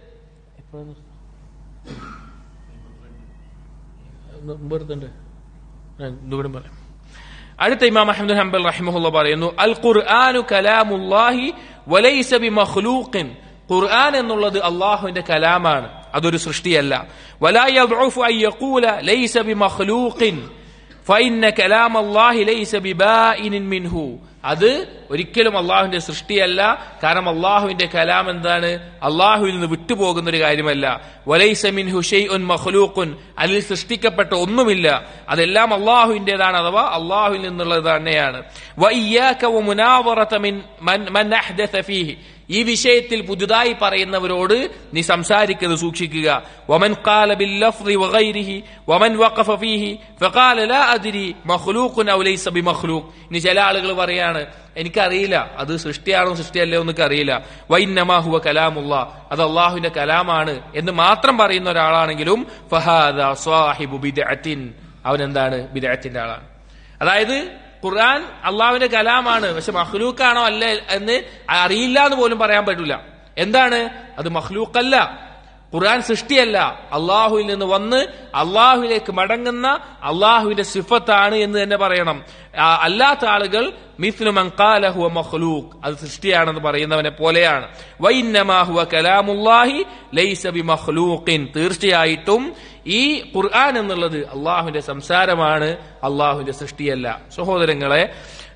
പറയാം അടുത്ത ഇമാം അഹമ്മദ് ഹംബൽ റഹിമഹുല്ല പറയുന്നു അൽ ഖുർആാനു കലാമുല്ലാഹി വലൈസ ബി മഖ്ലൂഖിൻ ഖുർആൻ എന്നുള്ളത് അള്ളാഹുവിന്റെ കലാമാണ് അതൊരു സൃഷ്ടിയല്ല വലാ യദ്ഉഫു അൻ യഖൂല ലൈസ ബി മഖ്ലൂഖിൻ ഫഇന്ന കലാം അല്ലാഹി ലൈസ ബിബായിനിൻ മിൻഹു അത് ഒരിക്കലും അള്ളാഹുവിന്റെ സൃഷ്ടിയല്ല കാരണം അള്ളാഹുവിന്റെ കലാം എന്താണ് അള്ളാഹുവിൽ നിന്ന് വിട്ടുപോകുന്ന ഒരു കാര്യമല്ല വലൈസ മിൻഹു ഷൈഉൻ മഖ്ലൂഖുൻ അതിൽ സൃഷ്ടിക്കപ്പെട്ട ഒന്നുമില്ല അതെല്ലാം അള്ളാഹുവിന്റേതാണ് അഥവാ അള്ളാഹുവിൽ നിന്നുള്ളത് തന്നെയാണ് വഇയ്യാക വമുനാവറത മിൻ മൻ മൻ അഹ്ദസ ഫീഹി ഈ വിഷയത്തിൽ പുതുതായി പറയുന്നവരോട് നീ സംസാരിക്കുന്നത് സൂക്ഷിക്കുക വമൻ ഖാല ബിൽ ലഫ്ളി വഗൈരിഹി വമൻ വഖഫ ഫീഹി ഫഖാല ലാ അദ്രി മഖ്ലൂഖുൻ ഔ ലൈസ ബിമഖ്ലൂഖ് ഇനി ചില ആളുകൾ പറയാണ് എനിക്കറിയില്ല അത് സൃഷ്ടിയാണോ സൃഷ്ടിയല്ലേ എന്നൊക്കെ അറിയില്ല വൈന്നമാ ഹുവ കലാമുള്ള അത് അള്ളാഹുവിന്റെ കലാമാണ് എന്ന് മാത്രം പറയുന്ന ഒരാളാണെങ്കിലും ഫഹാദ സ്വാഹിബു ബിദ്അത്തിൻ അവൻ എന്താണ് ബിദ്അത്തിന്റെ ആളാണ് അതായത് ഖുർആൻ അള്ളാഹുവിന്റെ കലാമാണ് പക്ഷെ മഹ്ലൂക്കാണോ അല്ല എന്ന് അറിയില്ല എന്ന് പോലും പറയാൻ പറ്റില്ല എന്താണ് അത് മഹ്ലൂക്കല്ല ഖുർആൻ സൃഷ്ടിയല്ല അള്ളാഹുവിൽ നിന്ന് വന്ന് അള്ളാഹുവിലേക്ക് മടങ്ങുന്ന അള്ളാഹുവിന്റെ സിഫത്താണ് എന്ന് തന്നെ പറയണം ആ, അല്ലാത്ത ആളുകൾ മിസ്ലു മൻകാലഹുവ മഖ്ലൂഖ് അത് സൃഷ്ടിയാണെന്ന് പറയുന്നവനെ പോലെയാണ് വൈന്നമാഹുവ കലാമുല്ലാഹി ലൈസ ബി മഖ്ലൂഖിൻ തീർച്ചയായിട്ടും ഈ ഖുർആൻ എന്നുള്ളത് അള്ളാഹുവിന്റെ സംസാരമാണ് അള്ളാഹുവിന്റെ സൃഷ്ടിയല്ല സഹോദരങ്ങളെ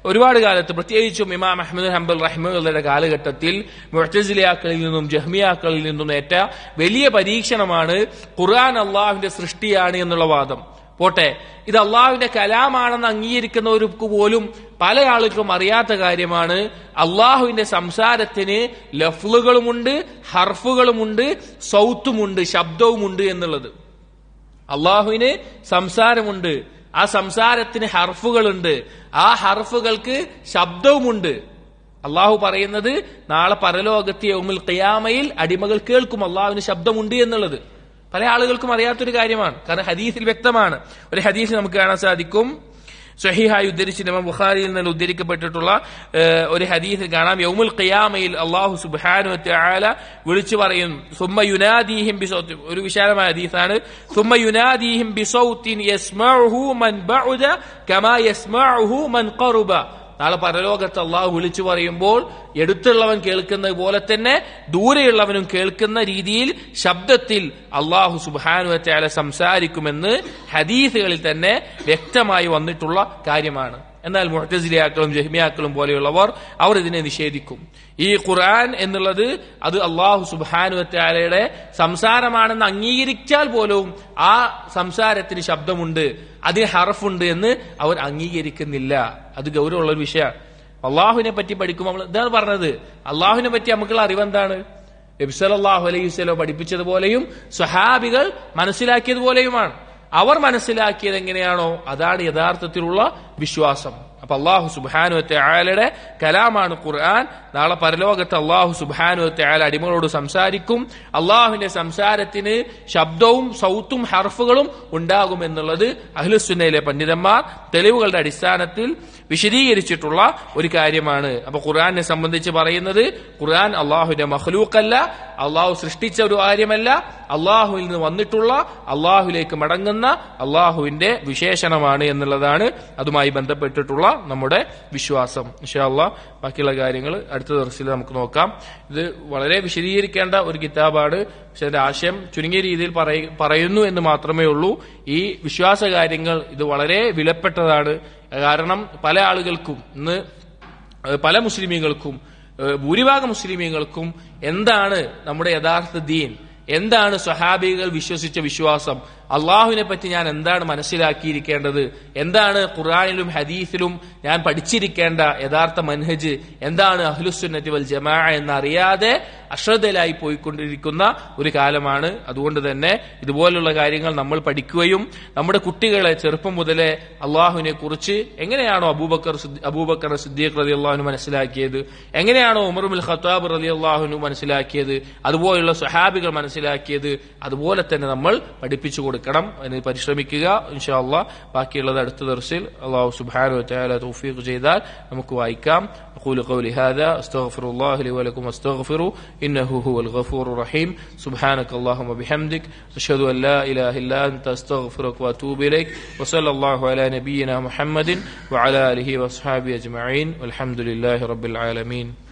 ഒരുപാട് കാലത്ത് പ്രത്യേകിച്ചും ഇമാം അഹമ്മദ് ഹംബൽ റഹ്മുകളുടെ കാലഘട്ടത്തിൽ മുഴത്തസിലിയാക്കളിൽ നിന്നും ജഹ്മിയാക്കളിൽ നിന്നും ഏറ്റ വലിയ പരീക്ഷണമാണ് ഖുർആൻ അള്ളാഹുവിന്റെ സൃഷ്ടിയാണ് എന്നുള്ള വാദം പോട്ടെ ഇത് അള്ളാഹുവിന്റെ കലാമാണെന്ന് അംഗീകരിക്കുന്നവർക്ക് പോലും പല ആളുകൾക്കും അറിയാത്ത കാര്യമാണ് അള്ളാഹുവിന്റെ സംസാരത്തിന് ലഫ്ലുകളുമുണ്ട് ഹർഫുകളുമുണ്ട് സൗത്തുമുണ്ട് ശബ്ദവുമുണ്ട് എന്നുള്ളത് അള്ളാഹുവിന് സംസാരമുണ്ട് ആ സംസാരത്തിന് ഹർഫുകളുണ്ട് ആ ഹർഫുകൾക്ക് ശബ്ദവുമുണ്ട് അള്ളാഹു പറയുന്നത് നാളെ പരലോകത്തെ ഉമ്മുൽ ഖിയാമയിൽ അടിമകൾ കേൾക്കും അള്ളാഹുവിന് ശബ്ദമുണ്ട് എന്നുള്ളത് പല ആളുകൾക്കും അറിയാത്തൊരു കാര്യമാണ് കാരണം ഹദീസിൽ വ്യക്തമാണ് ഒരു ഹദീസ് നമുക്ക് കാണാൻ സാധിക്കും സഹിഹായി ഉദ്ധരിച്ച് ഇമാം ബുഖാരിയിൽ നിന്ന് ഉദ്ധരിക്കപ്പെട്ടിട്ടുള്ള ഏഹ്, ഒരു ഹദീസിൽ കാണാം യൗമുൽ ഖിയാമയിൽ അള്ളാഹു സുബ്ഹാനഹു വതആല വിളിച്ചു പറയും സുമ്മ യുനാദീഹിം ബിസൗത്ത് ഒരു വിശാലമായ ഹദീസാണ് സുമ്മ യുനാദീഹിം ബിസൗത്തിൻ യസ്മഉഹു മൻ ബഅദ കമാ യസ്മഉഹു മൻ ഖറുബ നാളെ പരലോകത്ത് അള്ളാഹു വിളിച്ചു പറയുമ്പോൾ എടുത്തുള്ളവൻ കേൾക്കുന്നത് പോലെ തന്നെ ദൂരെയുള്ളവനും കേൾക്കുന്ന രീതിയിൽ ശബ്ദത്തിൽ അള്ളാഹു സുബാനുവറ്റാല സംസാരിക്കുമെന്ന് ഹദീസുകളിൽ തന്നെ വ്യക്തമായി വന്നിട്ടുള്ള കാര്യമാണ് എന്നാൽ മുഹത്തസിലിയാക്കളും ജഹ്മിയാക്കളും പോലെയുള്ളവർ അവർ ഇതിനെ നിഷേധിക്കും ഈ ഖുർആൻ എന്നുള്ളത് അത് അള്ളാഹു സുബാനുവറ്റാലയുടെ സംസാരമാണെന്ന് അംഗീകരിച്ചാൽ പോലും ആ സംസാരത്തിന് ശബ്ദമുണ്ട് അതിന് ഹറഫുണ്ട് എന്ന് അവർ അംഗീകരിക്കുന്നില്ല അത് ഗൗരവമുള്ള ഒരു വിഷയമാണ് അള്ളാഹുവിനെ പറ്റി പഠിക്കുമ്പോൾ നമ്മൾ ഇതാണ് പറഞ്ഞത് അള്ളാഹുവിനെ പറ്റി നമുക്കുള്ള അറിവെന്താണ് നബിസലാഹു അലൈഹി വസ്ലോ പഠിപ്പിച്ചതുപോലെയും സ്വഹാബികൾ മനസ്സിലാക്കിയതുപോലെയുമാണ് അവർ മനസ്സിലാക്കിയത് എങ്ങനെയാണോ അതാണ് യഥാർത്ഥത്തിലുള്ള വിശ്വാസം അപ്പൊ അള്ളാഹു സുബാനുവത്തെ ആലയുടെ കലാമാണ് ഖുർആൻ നാളെ പരലോകത്ത് അള്ളാഹു സുബാനുവത്തെ ആല അടിമകളോട് സംസാരിക്കും അള്ളാഹുവിന്റെ സംസാരത്തിന് ശബ്ദവും സൗത്തും ഹർഫുകളും ഉണ്ടാകും എന്നുള്ളത് അഹ്ലുസുന്നയിലെ പണ്ഡിതന്മാർ തെളിവുകളുടെ അടിസ്ഥാനത്തിൽ വിശദീകരിച്ചിട്ടുള്ള ഒരു കാര്യമാണ് അപ്പൊ ഖുർആനെ സംബന്ധിച്ച് പറയുന്നത് ഖുർആൻ അള്ളാഹുവിന്റെ മഹ്ലൂക്കല്ല അള്ളാഹു സൃഷ്ടിച്ച ഒരു കാര്യമല്ല അള്ളാഹുവിൽ നിന്ന് വന്നിട്ടുള്ള അള്ളാഹുലേക്ക് മടങ്ങുന്ന അള്ളാഹുവിന്റെ വിശേഷണമാണ് എന്നുള്ളതാണ് അതുമായി ബന്ധപ്പെട്ടിട്ടുള്ള നമ്മുടെ വിശ്വാസം ഇൻഷാല്ലാ ബാക്കിയുള്ള കാര്യങ്ങൾ അടുത്ത ദിവസത്തിൽ നമുക്ക് നോക്കാം ഇത് വളരെ വിശദീകരിക്കേണ്ട ഒരു കിതാബാണ് പക്ഷെ അതിന്റെ ആശയം ചുരുങ്ങിയ രീതിയിൽ പറയ- പറയുന്നു എന്ന് മാത്രമേ ഉള്ളൂ ഈ വിശ്വാസ കാര്യങ്ങൾ ഇത് വളരെ വിലപ്പെട്ടതാണ് കാരണം പല ആളുകൾക്കും ഇന്ന് ഏഹ് പല മുസ്ലിമീങ്ങൾക്കും ഏഹ് ഭൂരിഭാഗം മുസ്ലിമീങ്ങൾക്കും എന്താണ് നമ്മുടെ യഥാർത്ഥ ദീൻ എന്താണ് സ്വഹാബികൾ വിശ്വസിച്ച വിശ്വാസം അള്ളാഹുവിനെ പറ്റി ഞാൻ എന്താണ് മനസ്സിലാക്കിയിരിക്കേണ്ടത് എന്താണ് ഖുർആാനിലും ഹദീസിലും ഞാൻ പഠിച്ചിരിക്കേണ്ട യഥാർത്ഥ മൻഹജ് എന്താണ് അഹ്ലുസുന്നത്തി വൽ ജമാ എന്നറിയാതെ അശ്രദ്ധയിലായി പോയിക്കൊണ്ടിരിക്കുന്ന ഒരു കാലമാണ് അതുകൊണ്ട് തന്നെ ഇതുപോലുള്ള കാര്യങ്ങൾ നമ്മൾ പഠിക്കുകയും നമ്മുടെ കുട്ടികളെ ചെറുപ്പം മുതലേ അള്ളാഹുവിനെ കുറിച്ച് എങ്ങനെയാണോ അബൂബക്കർ സിദ്ദീ- അബൂബക്കർ സിദ്ദീഖ് റതി അള്ളാഹുന് മനസ്സിലാക്കിയത് എങ്ങനെയാണോ ഉമറുൽ ഖത്താബ് റതി അള്ളാഹുനു മനസ്സിലാക്കിയത് അതുപോലുള്ള സ്വഹാബികൾ മനസ്സിലാക്കിയത് അതുപോലെ തന്നെ നമ്മൾ പഠിപ്പിച്ചു കൊടുക്കണം അതിന് പരിശ്രമിക്കുക ഇൻഷാ അള്ളാഹ് ബാക്കിയുള്ളത് അടുത്ത ദർസിൽ അള്ളാഹു സുബ്ഹാനഹു വതആല തൗഫീഖ് ചെയ്താൽ നമുക്ക് വായിക്കാം أقول قولي هذا أستغفر الله لي ولكم واستغفروا إنه هو الغفور الرحيم سبحانك اللهم وبحمدك أشهد أن لا إله إلا أنت أستغفرك وأتوب إليك وصلى الله على نبينا محمد وعلى آله وأصحابه أجمعين والحمد لله رب العالمين